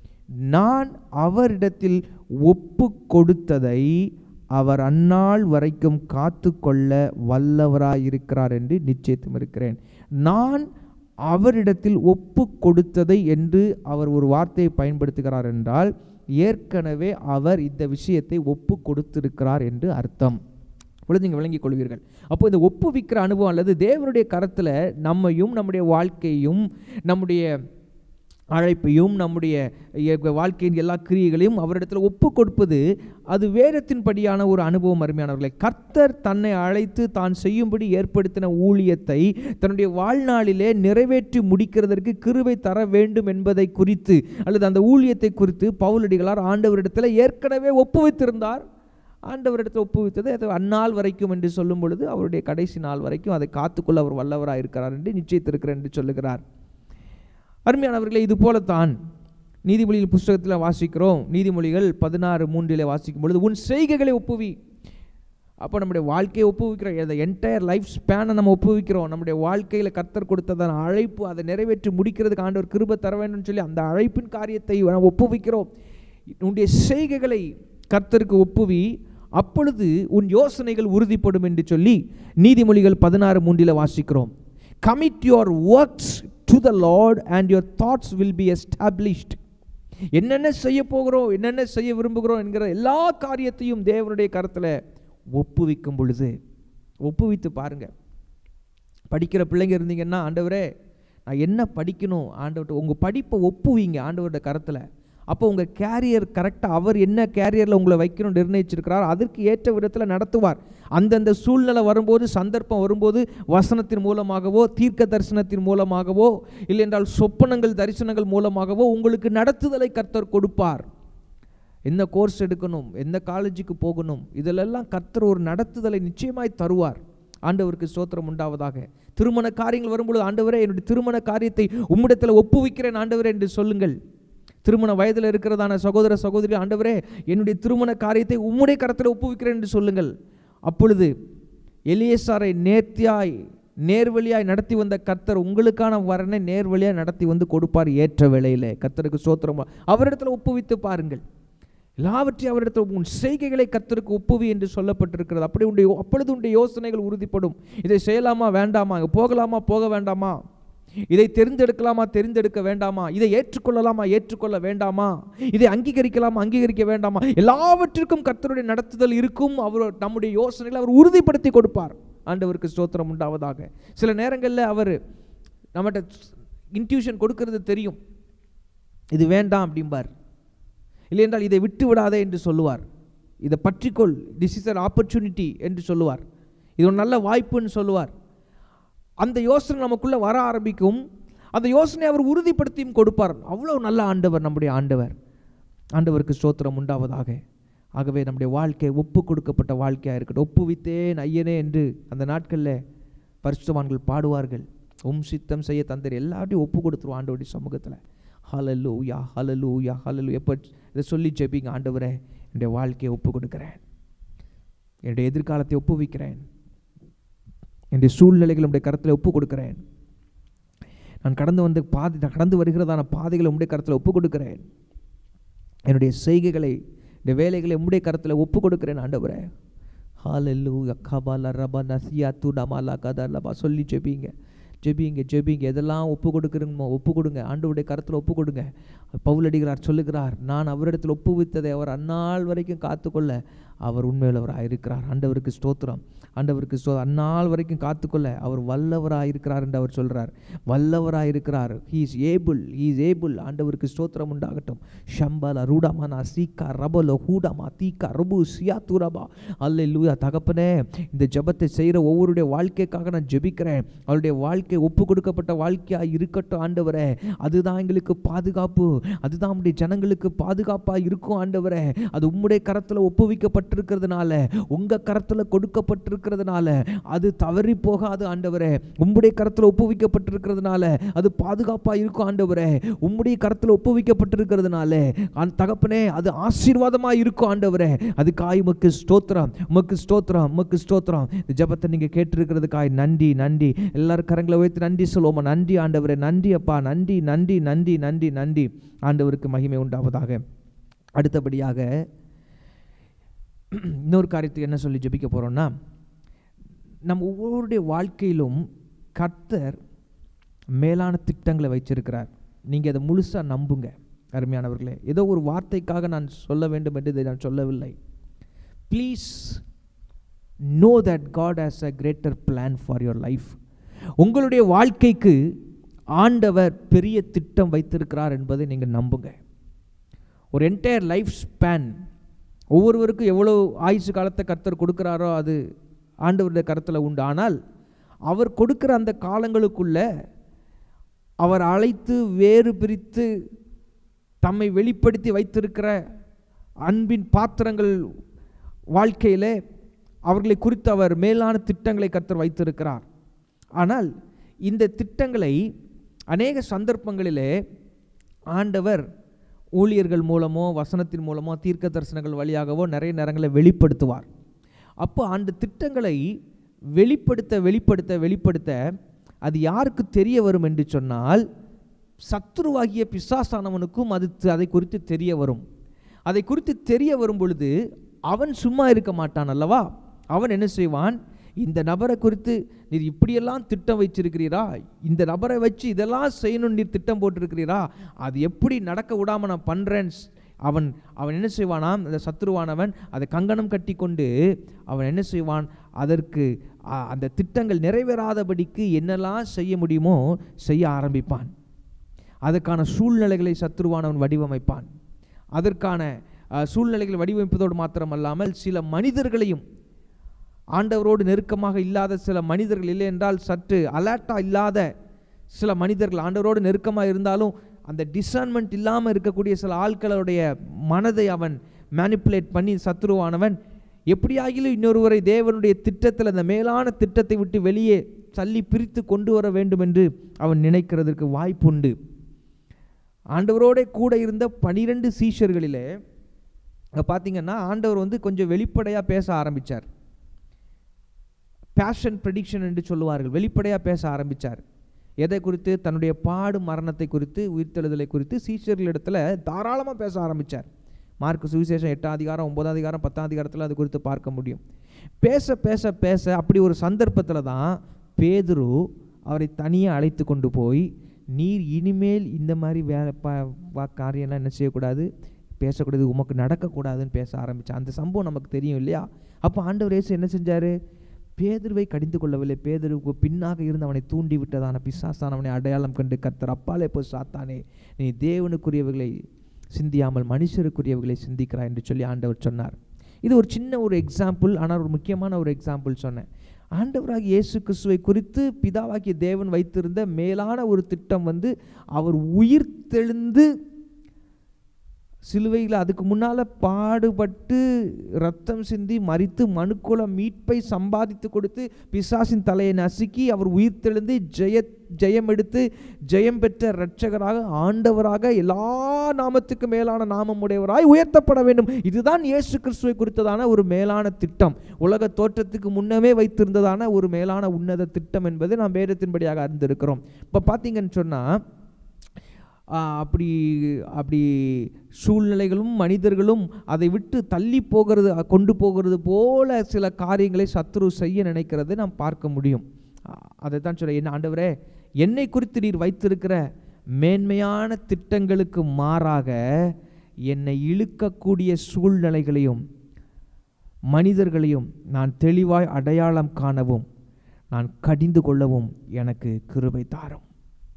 நான் அவரிடத்தில் ஒப்பு கொடுத்ததை அவர் அந்நாள் வரைக்கும் காத்து கொள்ள வல்லவராயிருக்கிறார் என்று நிச்சயத்தும் இருக்கிறேன் நான் அவரிடத்தில் ஒப்பு கொடுத்ததை என்று அவர் ஒரு வார்த்தையை பயன்படுத்துகிறார் என்றால் ஏற்கனவே அவர் இந்த விஷயத்தை ஒப்பு கொடுத்திருக்கிறார் என்று அர்த்தம் இப்பொழுது நீங்கள் விளங்கிக் கொள்வீர்கள் அப்போ இந்த ஒப்புவிக்கிற அனுபவம் அல்லது தேவனுடைய கரத்தில் நம்மையும் நம்முடைய வாழ்க்கையும் நம்முடைய அழைப்பையும் நம்முடைய எ- வாழ்க்கையின் எல்லா கிரியைகளையும் அவரிடத்தில் ஒப்பு கொடுப்பது அது வேதத்தின்படியான ஒரு அனுபவம் அருமையானவர்களை கர்த்தர் தன்னை அழைத்து தான் செய்யும்படி ஏற்படுத்தின ஊழியத்தை தன்னுடைய வாழ்நாளிலே நிறைவேற்றி முடிக்கிறதற்கு கிருபை தர வேண்டும் என்பதை குறித்து அல்லது அந்த ஊழியத்தை குறித்து பவுலடிகளார் ஆண்டவரிடத்தில் ஏற்கனவே ஒப்புவித்திருந்தார் ஆண்டவரிடத்தில் ஒப்புவித்தது அது அந்நாள் வரைக்கும் என்று சொல்லும் பொழுது அவருடைய கடைசி நாள் வரைக்கும் அதை காத்துக்கொள்ள அவர் வல்லவராக இருக்கிறார் என்று நிச்சயித்திருக்கிறார் என்று சொல்லுகிறார் அருமையானவர்களே இது போலத்தான் நீதிமொழிகள் புஸ்தகத்தில் வாசிக்கிறோம் நீதிமொழிகள் பதினாறு மூன்றிலே வாசிக்கும் பொழுது உன் செய்கைகளை ஒப்புவி அப்போ நம்முடைய வாழ்க்கையை ஒப்புவிக்கிறோம் அந்த என்டையர் லைஃப் ஸ்பேனை நம்ம ஒப்புவிக்கிறோம் நம்முடைய வாழ்க்கையில் கர்த்தர் கொடுத்ததான அழைப்பு அதை நிறைவேற்றி முடிக்கிறதுக்கு ஆண்டவர் கிருபை தர வேண்டும்னு சொல்லி அந்த அழைப்பின் காரியத்தை நாம் ஒப்புவிக்கிறோம் உன்னுடைய செய்கைகளை கர்த்தருக்கு ஒப்புவி அப்பொழுது உன் யோசனைகள் உறுதிப்படும் என்று சொல்லி நீதிமொழிகள் பதினாறு மூன்றில் வாசிக்கிறோம் commit your works to the lord and your thoughts will be established என்னென்ன செய்ய போகிறோம் என்னென்ன செய்ய விரும்புகிறோம் என்கிற எல்லா காரியத்தையும் தேவனுடைய கரத்தில் ஒப்புவிக்கும் பொழுது ஒப்புவித்து பாருங்க படிக்கிற பிள்ளைங்க இருந்தீங்கன்னா ஆண்டவரே நான் என்ன படிக்கணும் ஆண்டவர்கிட்ட உங்கள் படிப்பை ஒப்புவீங்க ஆண்டவர்கிட்ட கரத்தில் அப்போ உங்கள் கேரியர் கரெக்டாக அவர் என்ன கேரியரில் உங்களை வைக்கணும்னு நிர்ணயிச்சிருக்கிறார் அதற்கு ஏற்ற விதத்தில் நடத்துவார் அந்தந்த சூழ்நிலை வரும்போது சந்தர்ப்பம் வரும்போது வசனத்தின் மூலமாகவோ தீர்க்க தரிசனத்தின் மூலமாகவோ இல்லை என்றால் சொப்பனங்கள் தரிசனங்கள் மூலமாகவோ உங்களுக்கு நடத்துதலை கர்த்தர் கொடுப்பார் என்ன கோர்ஸ் எடுக்கணும் எந்த காலேஜுக்கு போகணும் இதிலெல்லாம் கர்த்தர் ஒரு நடத்துதலை நிச்சயமாய் தருவார் ஆண்டவருக்கு ஸ்தோத்திரம் உண்டாவதாக திருமண காரியங்கள் வரும்பொழுது ஆண்டவரே என்னுடைய திருமண காரியத்தை உம்மிடத்தில் ஒப்புவிக்கிறேன் ஆண்டவரே என்று சொல்லுங்கள் திருமண வயதில் இருக்கிறதான சகோதர சகோதரி ஆண்டவரே என்னுடைய திருமண காரியத்தை உம்முடைய கரத்தில் ஒப்புவிக்கிறேன் என்று சொல்லுங்கள் அப்பொழுது எலியேசாரை நேர்த்தியாய் நேர்வழியாய் நடத்தி வந்த கர்த்தர் உங்களுக்கான வரனை நேர்வழியாய் நடத்தி வந்து கொடுப்பார் ஏற்ற வேளையிலே கர்த்தருக்கு சோத்திரம் அவரிடத்தில் ஒப்புவித்து பாருங்கள் எல்லாவற்றையும் அவரிடத்தில் உன் செய்கைகளை கர்த்தருக்கு ஒப்புவி என்று சொல்லப்பட்டிருக்கிறது அப்படி உடைய அப்பொழுது உடைய யோசனைகள் உறுதிப்படும் இதை செய்யலாமா வேண்டாமா இங்க போகலாமா போக வேண்டாமா இதை தெரிந்தெடுக்கலாமா தெரிந்தெடுக்க வேண்டாமா இதை ஏற்றுக்கொள்ளலாமா ஏற்றுக்கொள்ள வேண்டாமா இதை அங்கீகரிக்கலாமா அங்கீகரிக்க வேண்டாமா எல்லாவற்றிற்கும் கர்த்தருடைய நடத்துதல் இருக்கும் அவர் நம்முடைய யோசனைகளை அவர் உறுதிப்படுத்தி கொடுப்பார் ஆண்டவருக்கு ஸ்தோத்திரம் உண்டாவதாக சில நேரங்களில் அவர் நம்மகிட்ட இன்ட்யூஷன் கொடுக்கறது தெரியும் இது வேண்டாம் அப்படிம்பார் இல்லை என்றால் இதை விட்டு விடாதே என்று சொல்லுவார் இதை பற்றிக்கொள் திஸ் இஸ் an ஆப்பர்ச்சுனிட்டி என்று சொல்லுவார் இது ஒரு நல்ல வாய்ப்புன்னு சொல்லுவார் அந்த யோசனை நமக்குள்ளே வர ஆரம்பிக்கும் அந்த யோசனை அவர் உறுதிப்படுத்தியும் கொடுப்பார் அவ்வளோ நல்ல ஆண்டவர் நம்முடைய ஆண்டவர் ஆண்டவருக்கு ஸ்தோத்திரம் உண்டாவதாக ஆகவே நம்முடைய வாழ்க்கை ஒப்பு கொடுக்கப்பட்ட வாழ்க்கையாக இருக்கட்டும் ஒப்புவித்தேன் ஐயனே என்று அந்த நாட்களில் பரிசுத்தவான்கள் பாடுவார்கள் உம் சித்தம் செய்ய தந்தர் எல்லாத்தையும் ஒப்பு கொடுத்துருவோம் ஆண்டவருடைய சமூகத்தில் ஹலலூயா ஹலலூயா ஹலலு எப்போ இதை சொல்லி ஜெபிங்க ஆண்டவரே என்னுடைய வாழ்க்கையை ஒப்பு கொடுக்குறேன் என்னுடைய எதிர்காலத்தை ஒப்புவிக்கிறேன் என்னுடைய சூழ்நிலைகள் உடைய கரத்தில் ஒப்பு கொடுக்கிறேன் நான் கடந்து வந்து பாதை நான் கடந்து வருகிறதான பாதைகளை உம்முடைய கரத்தில் ஒப்பு கொடுக்கிறேன் என்னுடைய செய்கைகளை இந்த வேலைகளை உம்முடைய கரத்தில் ஒப்பு கொடுக்கிறேன் ஆண்டவரே ஹாலல்லு அக்காபாலா ரபா நசியா துடமாலா கதலபா சொல்லி ஜெபிங்க ஜெபிங்க ஜெபிங்க எதெல்லாம் ஒப்பு கொடுக்குறீங்கமோ ஒப்பு கொடுங்க ஆண்டவருடைய கரத்தில் ஒப்பு கொடுங்க பவுலடிகிறார் சொல்லுகிறார் நான் அவரிடத்தில் ஒப்புவித்ததை அவர் அந்நாள் வரைக்கும் காத்துக்கொள்ள அவர் உண்மையுள்ளவராக இருக்கிறார் ஆண்டவருக்கு ஸ்தோத்திரம் ஆண்டவருக்கு ஸ்தோ அந்நாள் வரைக்கும் காத்துக்கொள்ள அவர் வல்லவராக இருக்கிறார் என்று அவர் சொல்கிறார் வல்லவராக இருக்கிறார் he is able he is able ஆண்டவருக்கு ஸ்தோத்திரம் உண்டாகட்டும் ஷம்பல ரூடமானா சீக்கா ரபலோ ஹூடமா தீக்கா ரபு சியா தூரபா அல்ல லூயா தகப்பனே இந்த ஜெபத்தை செய்கிற ஒவ்வொருடைய வாழ்க்கைக்காக நான் ஜெபிக்கிறேன் அவருடைய வாழ்க்கை ஒப்பு கொடுக்கப்பட்ட வாழ்க்கையாக இருக்கட்டும் ஆண்டவரே அதுதான் எங்களுக்கு பாதுகாப்பு அதுதான் நம்முடைய ஜனங்களுக்கு பாதுகாப்பாக இருக்கும் ஆண்டவரே அது உம்முடைய கரத்தில் ஒப்புவிக்கப்பட்டிருக்கிறதுனால உங்கள் கரத்தில் கொடுக்கப்பட்டிருக்கிறதுனால அது தவறி போகாது ஆண்டவரே உம்முடைய கரத்தில் ஒப்புவிக்கப்பட்டிருக்கிறதுனால அது பாதுகாப்பாக இருக்கும் ஆண்டவரே உம்முடைய கரத்தில் ஒப்புவிக்கப்பட்டிருக்கிறதுனால அந்த தகப்பனே அது ஆசீர்வாதமாக இருக்கும் ஆண்டவரே அதுக்காய் உமக்கு ஸ்தோத்திரம் உமக்கு ஸ்தோத்திரம் உமக்கு ஸ்தோத்திரம் இந்த ஜெபத்தை நீங்கள் கேட்டிருக்கிறதுக்காய் நன்றி நன்றி எல்லாரும் கரங்களை உயர்த்தி நன்றி சொல்லுவோமா நன்றி ஆண்டவரே நன்றி அப்பா நன்றி நன்றி நன்றி நன்றி நன்றி ஆண்டவருக்கு மகிமை உண்டாவதாக அடுத்தபடியாக இன்னொரு காரியத்துக்கு என்ன சொல்லி ஜெபிக்க போகிறோம்னா நம்ம ஒவ்வொருடைய வாழ்க்கையிலும் கர்த்தர் மேலான திட்டங்களை வைச்சிருக்கிறார் நீங்கள் அதை முழுசாக நம்புங்க அருமையானவர்களே ஏதோ ஒரு வார்த்தைக்காக நான் சொல்ல வேண்டும் என்று இதை நான் சொல்லவில்லை please know that God has a greater plan for your life உங்களுடைய வாழ்க்கைக்கு ஆண்டவர் பெரிய திட்டம் வைத்திருக்கிறார் என்பதை நீங்கள் நம்புங்க ஒரு என்டையர் லைஃப் ஸ்பேன் ஒவ்வொருவருக்கும் எவ்வளோ ஆயுசு காலத்தை கர்த்தர் கொடுக்குறாரோ அது ஆண்டவருடைய கருத்தில் உண்டு ஆனால் அவர் கொடுக்குற அந்த காலங்களுக்குள்ள அவர் அழைத்து வேறு பிரித்து தம்மை வெளிப்படுத்தி வைத்திருக்கிற அன்பின் பாத்திரங்கள் வாழ்க்கையிலே அவர்களை குறித்து அவர் மேலான திட்டங்களை கர்த்தர் வைத்திருக்கிறார் ஆனால் இந்த திட்டங்களை அநேக சந்தர்ப்பங்களிலே ஆண்டவர் ஊழியர்கள் மூலமோ வசனத்தின் மூலமோ தீர்க்க தரிசனங்கள் வழியாகவோ நிறைய நேரங்களில் வெளிப்படுத்துவார் அப்போ அந்த திட்டங்களை வெளிப்படுத்த வெளிப்படுத்த வெளிப்படுத்த அது யாருக்கு தெரிய வரும் என்று சொன்னால் சத்துருவாகிய பிசாசானவனுக்கும் அது அதை குறித்து தெரிய வரும் அதை குறித்து தெரிய வரும் பொழுது அவன் சும்மா இருக்க மாட்டான் அல்லவா அவன் என்ன செய்வான் இந்த நபரை குறித்து நீர் இப்படியெல்லாம் திட்டம் வச்சிருக்கிறீரா இந்த நபரை வச்சு இதெல்லாம் செய்யணும்னு நீர் திட்டம் போட்டிருக்கிறீரா அது எப்படி நடக்க விடாமல் நான் பண்ணுறேன் அவன் அவன் என்ன செய்வானாம் அந்த சத்துருவானவன் அதை கங்கணம் கட்டி கொண்டு அவன் என்ன செய்வான் அதற்கு ஆ, அந்த திட்டங்கள் நிறைவேறாதபடிக்கு என்னெல்லாம் செய்ய முடியுமோ செய்ய ஆரம்பிப்பான் அதற்கான சூழ்நிலைகளை சத்துருவானவன் வடிவமைப்பான் அதற்கான அஹ், சூழ்நிலைகளை வடிவமைப்பதோடு மாத்திரமல்லாமல் சில மனிதர்களையும் ஆண்டவரோடு நெருக்கமாக இல்லாத சில மனிதர்கள் இல்லை என்றால் சற்று அலர்ட்டாக இல்லாத சில மனிதர்கள் ஆண்டவரோடு நெருக்கமாக இருந்தாலும் அந்த டிசர்ன்மெண்ட் இல்லாமல் இருக்கக்கூடிய சில ஆட்களுடைய மனதை அவன் மேனிப்புலேட் பண்ணி சத்துருவானவன் எப்படியாகிலும் இன்னொருவரை தேவனுடைய திட்டத்தில் அந்த மேலான திட்டத்தை விட்டு வெளியே தள்ளி பிரித்து கொண்டு வர வேண்டும் என்று அவன் நினைக்கிறதற்கு வாய்ப்புண்டு ஆண்டவரோட கூட இருந்த பனிரெண்டு சீஷர்களிலே அங்கே பார்த்தீங்கன்னா ஆண்டவர் வந்து கொஞ்சம் வெளிப்படையாக பேச ஆரம்பித்தார் பேஷன் ப்ரெடிக்ஷன் என்று சொல்லுவார்கள் வெளிப்படையாக பேச ஆரம்பித்தார் எதை குறித்து தன்னுடைய பாடு மரணத்தை குறித்து உயிர்த்தெழுதலை குறித்து சீஷர்களிடத்தில் தாராளமாக பேச ஆரம்பித்தார் மார்க் சுவிசேஷம் எட்டாம் அதிகாரம் ஒன்பதாம் அதிகாரம் பத்தாம் அதிகாரத்தில் அது குறித்து பார்க்க முடியும் பேச பேச பேச அப்படி ஒரு சந்தர்ப்பத்தில் தான் பேதுரு அவரை தனியாக அழைத்து கொண்டு போய் நீர் இனிமேல் இந்த மாதிரி வேலை ப வா- காரியம்லாம் என்ன செய்யக்கூடாது பேசக்கூடாது உமக்கு நடக்கக்கூடாதுன்னு பேச ஆரம்பித்தான் அந்த சம்பவம் நமக்கு தெரியும் இல்லையா அப்போ ஆண்டவர் இயேசு என்ன செஞ்சார் பேதுருவை கடிந்து கொள்ளவில்லை பேதுருவுக்கு பின்னாக இருந்து அவனை தூண்டி விட்டதான பிசாசானவனை அடையாளம் கண்டு கர்த்தர் அப்பாலே போய் சாத்தானே நீ தேவனுக்குரியவர்களை சிந்தியாமல் மனுஷருக்குரியவர்களை சிந்திக்கிறாய் என்று சொல்லி ஆண்டவர் சொன்னார் இது ஒரு சின்ன ஒரு எக்ஸாம்பிள் ஆனால் ஒரு முக்கியமான ஒரு எக்ஸாம்பிள் சொன்னேன் ஆண்டவராகிய இயேசு கிறிஸ்துவை குறித்து பிதாவாகிய தேவன் வைத்திருந்த மேலான ஒரு திட்டம் வந்து அவர் உயிர் தெழுந்து சிலுவையில் அதுக்கு முன்னால் பாடுபட்டு ரத்தம் சிந்தி மறித்து மனுக்குல மீட்பை சம்பாதித்து கொடுத்து பிசாசின் தலையை நசுக்கி அவர் உயிர்த்தெழுந்து ஜெய ஜெயம் எடுத்து ஜெயம் பெற்ற இரட்சகராக ஆண்டவராக எல்லா நாமத்துக்கு மேலான நாமம் உடையவராய் உயர்த்தப்பட வேண்டும் இதுதான் இயேசு கிறிஸ்துவை குறித்ததான ஒரு மேலான திட்டம் உலக தோற்றத்துக்கு முன்னமே வைத்திருந்ததான ஒரு மேலான உன்னத திட்டம் என்பது நாம் வேதத்தின்படியாக அறிந்திருக்கிறோம் இப்போ பார்த்தீங்கன்னு சொன்னால் ஆஹ் அப்படி அப்படி சூழ்நிலைகளும் மனிதர்களும் அதை விட்டு தள்ளி போகிறது அஹ் கொண்டு போகிறது போல சில காரியங்களை சத்துரு செய்ய நினைக்கிறதை நாம் பார்க்க முடியும் அதை தான் சொல்ல என்ன ஆண்டவரே என்னை குறித்து நீர் வைத்திருக்கிற மேன்மையான திட்டங்களுக்கு மாறாக என்னை இழுக்கக்கூடிய சூழ்நிலைகளையும் மனிதர்களையும் நான் தெளிவாய் அடையாளம் காணவும் நான் கடிந்து கொள்ளவும் எனக்கு கிருபை தாரும்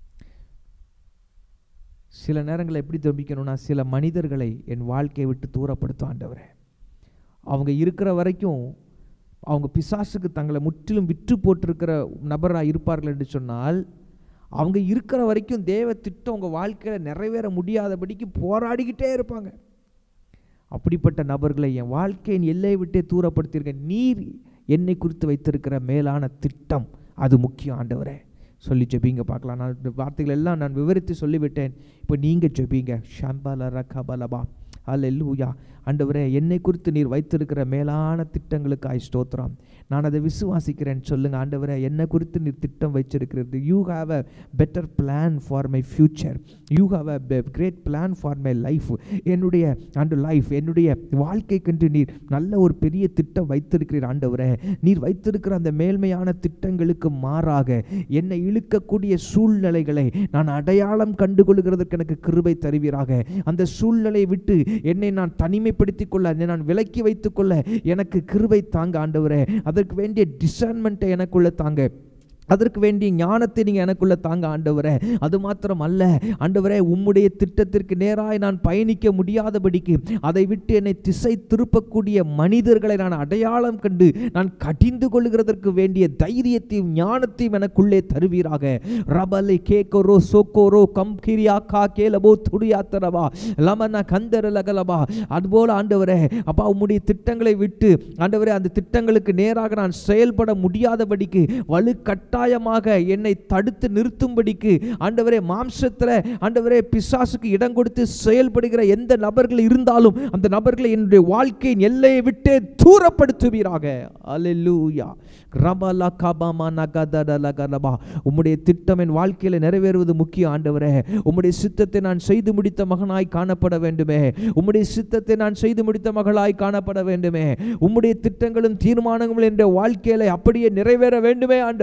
சில நேரங்களில் எப்படி ஜெபிக்கணும்னா சில மனிதர்களை என் வாழ்க்கையை விட்டு தூரப்படுத்தும் ஆண்டவரே அவங்க இருக்கிற வரைக்கும் அவங்க பிசாசுக்கு தங்களை முற்றிலும் விற்று போட்டிருக்கிற நபராக இருப்பார்கள் என்று சொன்னால் அவங்க இருக்கிற வரைக்கும் தேவ திட்டம் உங்கள் வாழ்க்கையில் நிறைவேற முடியாதபடிக்கு போராடிக்கிட்டே இருப்பாங்க அப்படிப்பட்ட நபர்களை என் வாழ்க்கையின் எல்லையை விட்டே தூரப்படுத்தியிருக்க நீர் என்னை குறித்து வைத்திருக்கிற மேலான திட்டம் அது முக்கியம் ஆண்டவரே சொல்லி ஜெபிங்க பார்க்கலாம் நான் இந்த வார்த்தைகள் எல்லாம் நான் விவரித்து சொல்லிவிட்டேன் இப்போ நீங்கள் ஜெபிங்க ஷம்பல ரகபலபா அல்லூயா ஆண்டவரே என்னை குறித்து நீர் வைத்திருக்கிற மேலான திட்டங்களுக்காய் ஸ்தோத்திரம் நான் அதை விசுவாசிக்கிறேன் சொல்லுங்க ஆண்டவரே என்னை குறித்து நீர் திட்டம் வச்சிருக்கிறது you have a better plan for my future you have a great plan for my life என்னுடைய ஆண்டு லைஃப் என்னுடைய வாழ்க்கைக்கென்று நீர் நல்ல ஒரு பெரிய திட்டம் வைத்திருக்கிறீர் ஆண்டவரே நீர் வைத்திருக்கிற அந்த மேல்மையான திட்டங்களுக்கு மாறாக என்னை இழுக்கக்கூடிய சூழ்நிலைகளை நான் அடையாளம் கண்டுகொள்கிறதற்கு எனக்கு கிருபை தருவீராக அந்த சூழ்நிலையை விட்டு என்னை நான் தனிமைப்படுத்திக் கொள்ள என்னை நான் விலக்கி வைத்துக்கொள்ள எனக்கு கிருபை தாங்க ஆண்டவரே அதற்கு வேண்டிய டிசர்ன்மெண்ட்டை எனக்குள்ள தாங்க அதற்கு வேண்டிய ஞானத்தை நீங்கள் எனக்குள்ள தாங்க ஆண்டவரே அது மாத்திரம் அல்ல ஆண்டவரே உம்முடைய திட்டத்திற்கு நேராய் நான் பயணிக்க முடியாதபடிக்கு அதை விட்டு என்னை திசை திருப்பக்கூடிய மனிதர்களை நான் அடையாளம் கண்டு நான் கடிந்து கொள்கிறதற்கு வேண்டிய தைரியத்தையும் ஞானத்தையும் எனக்குள்ளே தருவீராக ரபலை கேக்கோரோ சோக்கோரோ கம் கிரியா கா கேலபோ துடியாத்தரவா லமன கந்தர லகலபா அதுபோல ஆண்டவரே அப்பா உம்முடைய திட்டங்களை விட்டு ஆண்டவரே அந்த திட்டங்களுக்கு நேராக நான் செயல்பட முடியாதபடிக்கு வலுக்கட்டாயமாக என்னை தடுத்து நிறுத்தும்படிக்கு ஆண்டவரே மாம்சத்தில் ஆண்டவரே பிசாசுக்கு இடம் கொடுத்து செயல்படுகிற எந்த நபர்கள் இருந்தாலும் அந்த நபர்களை என்னுடைய வாழ்க்கையின் எல்லையை விட்டே தூரப்படுத்துவீராக அல்லேலூயா ரபலா கபாமா நகதடலகலபா உம்முடைய திட்டம் என் வாழ்க்கையில் நிறைவேறுவது முக்கிய ஆண்டவரே உம்முடைய சித்தத்தை நான் செய்து முடித்த மகனாய் காணப்பட வேண்டுமே உம்முடைய சித்தத்தை நான் செய்து முடித்த மகளாய் காணப்பட வேண்டுமே உம்முடைய திட்டங்களும் தீர்மானங்களும் என்ற வாழ்க்கையில அப்படியே நிறைவேற வேண்டுமே ஆண்டவரே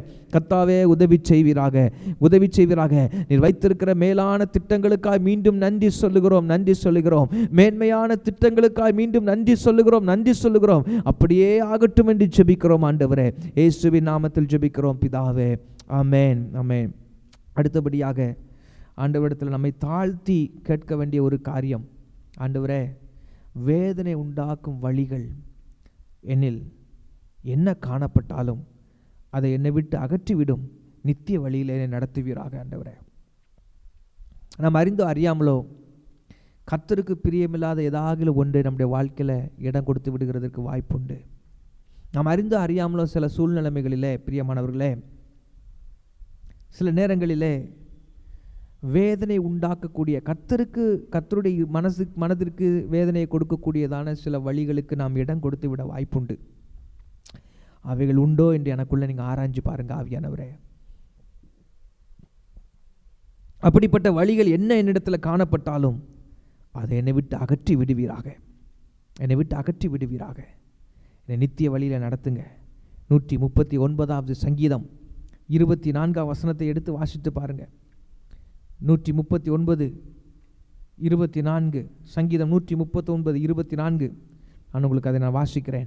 கத்தாவே உதவி செய்வீராக உதவி செய்வீராக நீர் வைத்திருக்கிற மேலான திட்டங்களுக்காய் மீண்டும் நன்றி சொல்லுகிறோம் நன்றி சொல்லுகிறோம் மேன்மையான திட்டங்களுக்காய் மீண்டும் நன்றி சொல்லுகிறோம் நன்றி சொல்லுகிறோம் அப்படியே ஆகட்டும் என்று ஜெபிக்கிறோம் ஆண்டவரே இயேசுவின் நாமத்தில் ஜெபிக்கிறோம் பிதாவே ஆமென் ஆமென் அடுத்தபடியாக ஆண்டவரிடத்தில் நம்மை தாழ்த்தி கேட்க வேண்டிய ஒரு காரியம் ஆண்டவரே வேதனை உண்டாக்கும் வழிகள் என்னில் என்ன காணப்பட்டாலும் அதை என்னை விட்டு அகற்றிவிடும் நித்திய வழியில் என்னை நடத்துவீராக ஆண்டவரே நாம் அறிந்தோ அறியாமலோ கர்த்தருக்கு பிரியமில்லாத ஏதாவது ஒன்றை நம்முடைய வாழ்க்கையில் இடம் கொடுத்து விடுகிறதற்கு வாய்ப்புண்டு நாம் அறிந்தோ அறியாமலோ சில சூழ்நிலைமைகளிலே பிரியமானவர்களே சில நேரங்களிலே வேதனை உண்டாக்கக்கூடிய கர்த்தருக்கு கர்த்தருடைய மனசு மனதிற்கு வேதனையை கொடுக்கக்கூடியதான சில வழிகளுக்கு நாம் இடம் கொடுத்து விட வாய்ப்புண்டு அவைகள் உண்டோ என்று எனக்குள்ள நீங்கள் ஆராய்ஞ்சு பாருங்க ஆவியானவரே அப்படிப்பட்ட வழிகள் என்ன என்னிடத்தில் காணப்பட்டாலும் அதை என்னை விட்டு அகற்றி விடுவீராக என்னை விட்டு அகற்றி விடுவீராக என்னை நித்திய வழியில் நடத்துங்க நூற்றி முப்பத்தி ஒன்பதாவது சங்கீதம் இருபத்தி நான்காம் வசனத்தை எடுத்து வாசித்து பாருங்க நூற்றி முப்பத்தி ஒன்பது இருபத்தி நான்கு சங்கீதம் நூற்றி முப்பத்தி ஒன்பது இருபத்தி நான்கு நான் உங்களுக்கு அதை நான் வாசிக்கிறேன்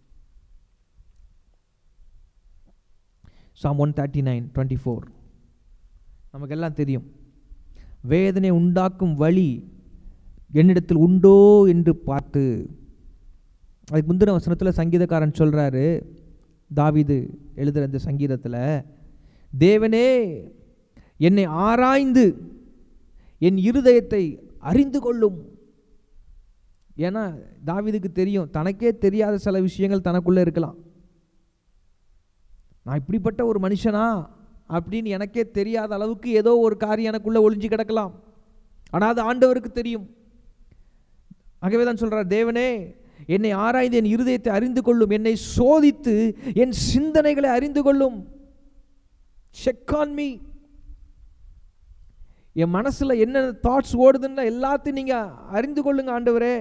Psalm one thirty nine twenty four நமக்கெல்லாம் தெரியும் வேதனை உண்டாக்கும் வழி என்னிடத்தில் உண்டோ என்று பார்த்து அதுக்கு முந்தின வசனத்தில் சங்கீதக்காரன் சொல்கிறாரு தாவீது எழுதுகிற இந்த சங்கீதத்தில் தேவனே என்னை ஆராய்ந்து என் இருதயத்தை அறிந்து கொள்ளும் ஏன்னா தாவீதுக்கு தெரியும் தனக்கே தெரியாத சில விஷயங்கள் தனக்குள்ளே இருக்கலாம் நான் இப்படிப்பட்ட ஒரு மனுஷனா அப்படின்னு எனக்கே தெரியாத அளவுக்கு ஏதோ ஒரு காரியம் எனக்குள்ளே ஒளிஞ்சு கிடக்கலாம் ஆனால் அது ஆண்டவருக்கு தெரியும் ஆகவே தான் சொல்கிறார் தேவனே என்னை ஆராய்ந்து என் இருதயத்தை அறிந்து கொள்ளும் என்னை சோதித்து என் சிந்தனைகளை அறிந்து கொள்ளும் செக் ஆன் மீ என் மனசில் என்ன தாட்ஸ் ஓடுதுன்னு எல்லாத்தையும் நீங்கள் அறிந்து கொள்ளுங்க ஆண்டவரே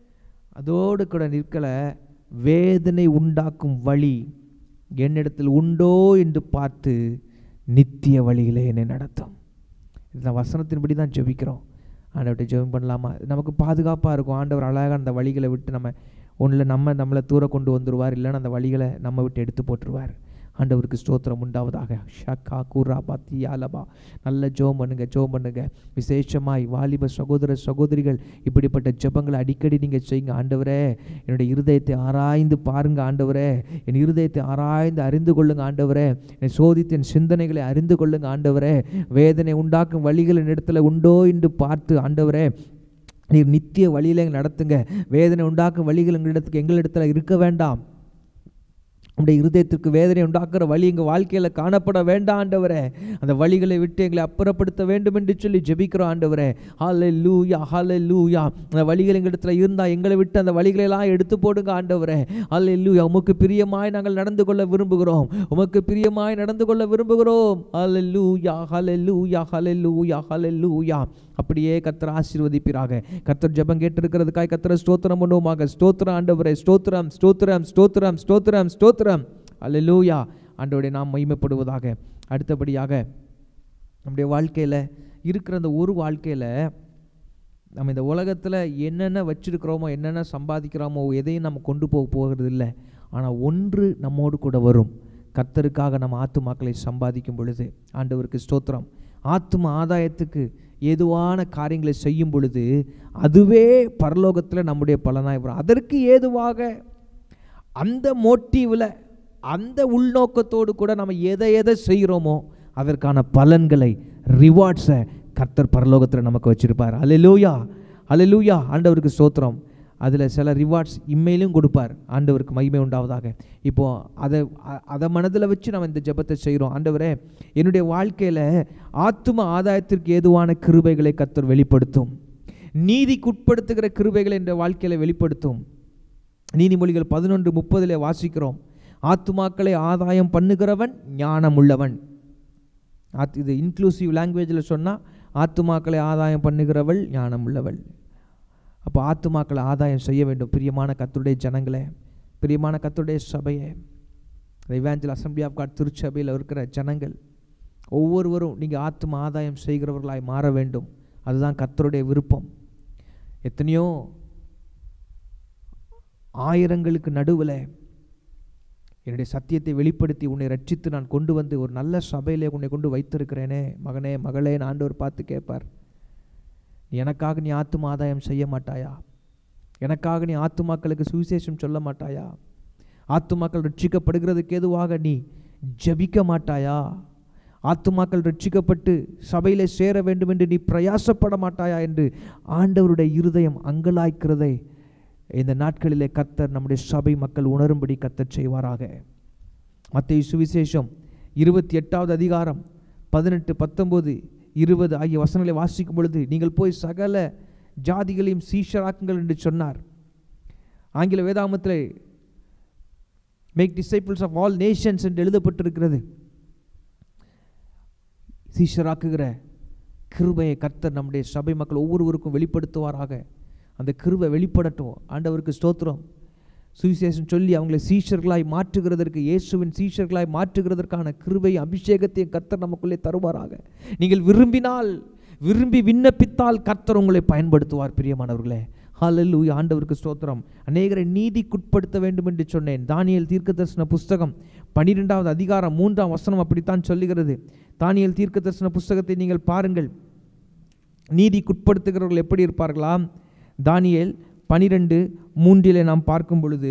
அதோடு கூட நிற்கல வேதனை உண்டாக்கும் வழி என்னிடத்தில் உண்டோ என்று பார்த்து நித்திய வழியிலே என்னை நடத்தும் இந்த வசனத்தின்படி தான் ஜெபிக்கிறோம் ஆண்டவர்கிட்ட ஜெபம் பண்ணலாமா நமக்கு பாதுகாப்பாக இருக்கும் ஆண்டவர் அழகாக அந்த வழிகளை விட்டு நம்ம ஒன்றில் நம்ம நம்மளை தூர கொண்டு வந்துடுவார் இல்லைன்னா அந்த வழிகளை நம்ம விட்டு எடுத்து போட்டுருவார் ஆண்டவருக்கு ஸ்தோத்திரம் உண்டாவதாக ஷக்கா கூரா பாத்தி யாலபா நல்ல ஜோம் பண்ணுங்க ஜோம் பண்ணுங்க விசேஷமாய் வாலிப சகோதர சகோதரிகள் இப்படிப்பட்ட ஜெபங்களை அடிக்கடி நீங்கள் செய்யுங்க ஆண்டவரே என்னுடைய இருதயத்தை ஆராய்ந்து பாருங்க ஆண்டவரே என் இருதயத்தை ஆராய்ந்து அறிந்து கொள்ளுங்க ஆண்டவரே என்னை சோதித்து என் சிந்தனைகளை அறிந்து கொள்ளுங்க ஆண்டவரே வேதனை உண்டாக்கும் வழிகள் என்னிடத்துல உண்டோ என்று பார்த்து ஆண்டவரே நீர் நித்திய வழியில எங்களை நடத்துங்க வேதனை உண்டாக்கும் வழிகள் எங்களிடத்துக்கு எங்களிடத்துல இருக்க வேண்டாம் உடைய இருதயத்திற்கு வேதனை உண்டாக்குற வழி எங்கள் வாழ்க்கையில் காணப்பட வேண்டாம் ஆண்டவரே அந்த வழிகளை விட்டு எங்களை அப்புறப்படுத்த வேண்டும் என்று சொல்லி ஜெபிக்கிறோம் ஆண்டவரே ஹாலே லூயா ஹாலே லூயா அந்த வழிகள் எங்களிடத்துல இருந்தால் எங்களை விட்டு அந்த வழிகளெல்லாம் எடுத்து போடுங்க ஆண்டவரே ஹாலே லூயா உமக்கு பிரியமாய் நாங்கள் நடந்து கொள்ள விரும்புகிறோம் உமக்கு பிரியமாய் நடந்து கொள்ள விரும்புகிறோம் ஹாலே லூயா ஹாலே லூயா ஹாலே லூயா ஹாலே லூயா அப்படியே கத்தர் ஆசீர்வதிப்பீராக கத்தர் ஜெபம் கேட்டிருக்கிறதுக்காய் கத்தரை ஸ்தோத்திரம் பண்ணுவோமாக ஸ்தோத்திரம் ஆண்டவரே ஸ்தோத்திரம் ஸ்தோத்திரம் ஸ்தோத்திரம் ஸ்தோத்திரம் ஸ்தோத்திரம் அல்லேலூயா ஆண்டவருடைய நாம் மகிமைப்படுவதாக அடுத்தபடியாக நம்முடைய வாழ்க்கையில் இருக்கிற அந்த ஒரு வாழ்க்கையில் நம்ம இந்த உலகத்தில் என்னென்ன வச்சிருக்கிறோமோ என்னென்ன சம்பாதிக்கிறோமோ எதையும் நம்ம கொண்டு போக போகிறது இல்லை ஆனால் ஒன்று நம்மோடு கூட வரும் கர்த்தருக்காக நம்ம ஆத்துமாக்களை சம்பாதிக்கும் பொழுது ஆண்டவருக்கு ஸ்தோத்திரம் ஆத்தும ஆதாயத்துக்கு ஏதுவான காரியங்களை செய்யும் பொழுது அதுவே பரலோகத்தில் நம்முடைய பலனாய் வரும் அதற்கு ஏதுவாக அந்த மோட்டிவில் அந்த உள்நோக்கத்தோடு கூட நம்ம எதை எதை செய்கிறோமோ அதற்கான பலன்களை ரிவார்ட்ஸை கர்த்தர் பரலோகத்தில் நமக்கு வச்சிருப்பார் அலெலூயா அலெலூயா ஆண்டவருக்கு ஸ்தோத்திரம் அதில் சில ரிவார்ட்ஸ் இம்மையிலும் கொடுப்பார் ஆண்டவருக்கு மகிமை உண்டாவதாக இப்போது அதை அ- அதை மனதில் வச்சு நம்ம இந்த ஜெபத்தை செய்கிறோம் ஆண்டவரே என்னுடைய வாழ்க்கையில் ஆத்தும ஆதாயத்திற்கு ஏதுவான கிருபைகளை கர்த்தர் வெளிப்படுத்தும் நீதிக்குட்படுத்துகிற கிருபைகளை இந்த வாழ்க்கையில் வெளிப்படுத்தும் நீதிமொழிகள் பதினொன்று முப்பதில் வாசிக்கிறோம் ஆத்துமாக்களை ஆதாயம் பண்ணுகிறவன் ஞானம் உள்ளவன் ஆத் இது இன்க்ளூசிவ் லாங்குவேஜில் சொன்னால் ஆத்துமாக்களை ஆதாயம் பண்ணுகிறவள் ஞானம் உள்ளவள் அப்போ ஆத்துமாக்களை ஆதாயம் செய்ய வேண்டும் பிரியமான கத்துடைய ஜனங்களே பிரியமான கத்துடைய சபையே இவாஞ்சல் அசம்பிளி ஆஃப் காட் திருச்சபையில் இருக்கிற ஜனங்கள் ஒவ்வொருவரும் நீங்கள் ஆத்ம ஆதாயம் செய்கிறவர்களாய் மாற வேண்டும் அதுதான் கர்த்தருடைய விருப்பம் எத்தனையோ ஆயிரங்களுக்கு நடுவில் என்னுடைய சத்தியத்தை வெளிப்படுத்தி உன்னை ரட்சித்து நான் கொண்டு வந்து ஒரு நல்ல சபையிலே உன்னை கொண்டு வைத்திருக்கிறேனே மகனே மகளே நான் ஆண்டவர் பார்த்து கேட்பார் நீ எனக்காக நீ ஆத்தும ஆதாயம் செய்ய மாட்டாயா எனக்காக நீ ஆத்துமாக்களுக்கு சுவிசேஷம் சொல்ல மாட்டாயா ஆத்துமாக்கள் ரட்சிக்கப்படுகிறதுக்கு ஏதுவாக நீ ஜெபிக்க மாட்டாயா ஆத்துமாக்கள் ரட்சிக்கப்பட்டு சபையிலே சேர வேண்டும் என்று நீ பிரயாசப்பட மாட்டாயா என்று ஆண்டவருடைய இருதயம் அங்கலாய்க்கிறதை இந்த நாட்களிலே கர்த்தர் நம்முடைய சபை மக்கள் உணரும்படி கர்த்தர் செய்வாராக மத்திய சுவிசேஷம் இருபத்தி எட்டாவது அதிகாரம் பதினெட்டு பத்தொம்போது இருபது ஆகிய வசனங்களை வாசிக்கும் பொழுது நீங்கள் போய் சகல ஜாதிகளையும் சீஷராக்குங்கள் என்று சொன்னார் ஆங்கில வேதாமத்தில் make disciples of all nations என்று எழுதப்பட்டிருக்கிறது சீஷராக்குகிற கிருபையை கர்த்தர் நம்முடைய சபை மக்கள் ஒவ்வொருவருக்கும் வெளிப்படுத்துவாராக அந்த கிருபை வெளிப்படட்டும் ஆண்டவருக்கு ஸ்தோத்திரம் சுவிசேஷம் சொல்லி அவங்களை சீஷர்களாய் மாற்றுகிறதற்கு இயேசுவின் சீஷர்களாய் மாற்றுகிறதற்கான கிருபை அபிஷேகத்தையும் கர்த்தர் நமக்குள்ளே தருவாராக நீங்கள் விரும்பினால் விரும்பி விண்ணப்பித்தால் கர்த்தர் உங்களை பயன்படுத்துவார் பிரியமானவர்களே ஹalleluya ஆண்டவருக்கு ஸ்தோத்திரம் அநேகரை நீதிக்குட்படுத்த வேண்டும் என்று சொன்னேன் தானியல் தீர்க்கதரிசன புஸ்தகம் பனிரெண்டாவது அதிகாரம் மூன்றாம் வசனம் அப்படித்தான் சொல்லுகிறது தானியல் தீர்க்கதரிசன புஸ்தகத்தை நீங்கள் பாருங்கள் நீதிக்குட்படுத்துகிறவர்கள் எப்படி இருப்பார்களாம் தானியேல் பனிரெண்டு மூன்றிலே நாம் பார்க்கும் பொழுது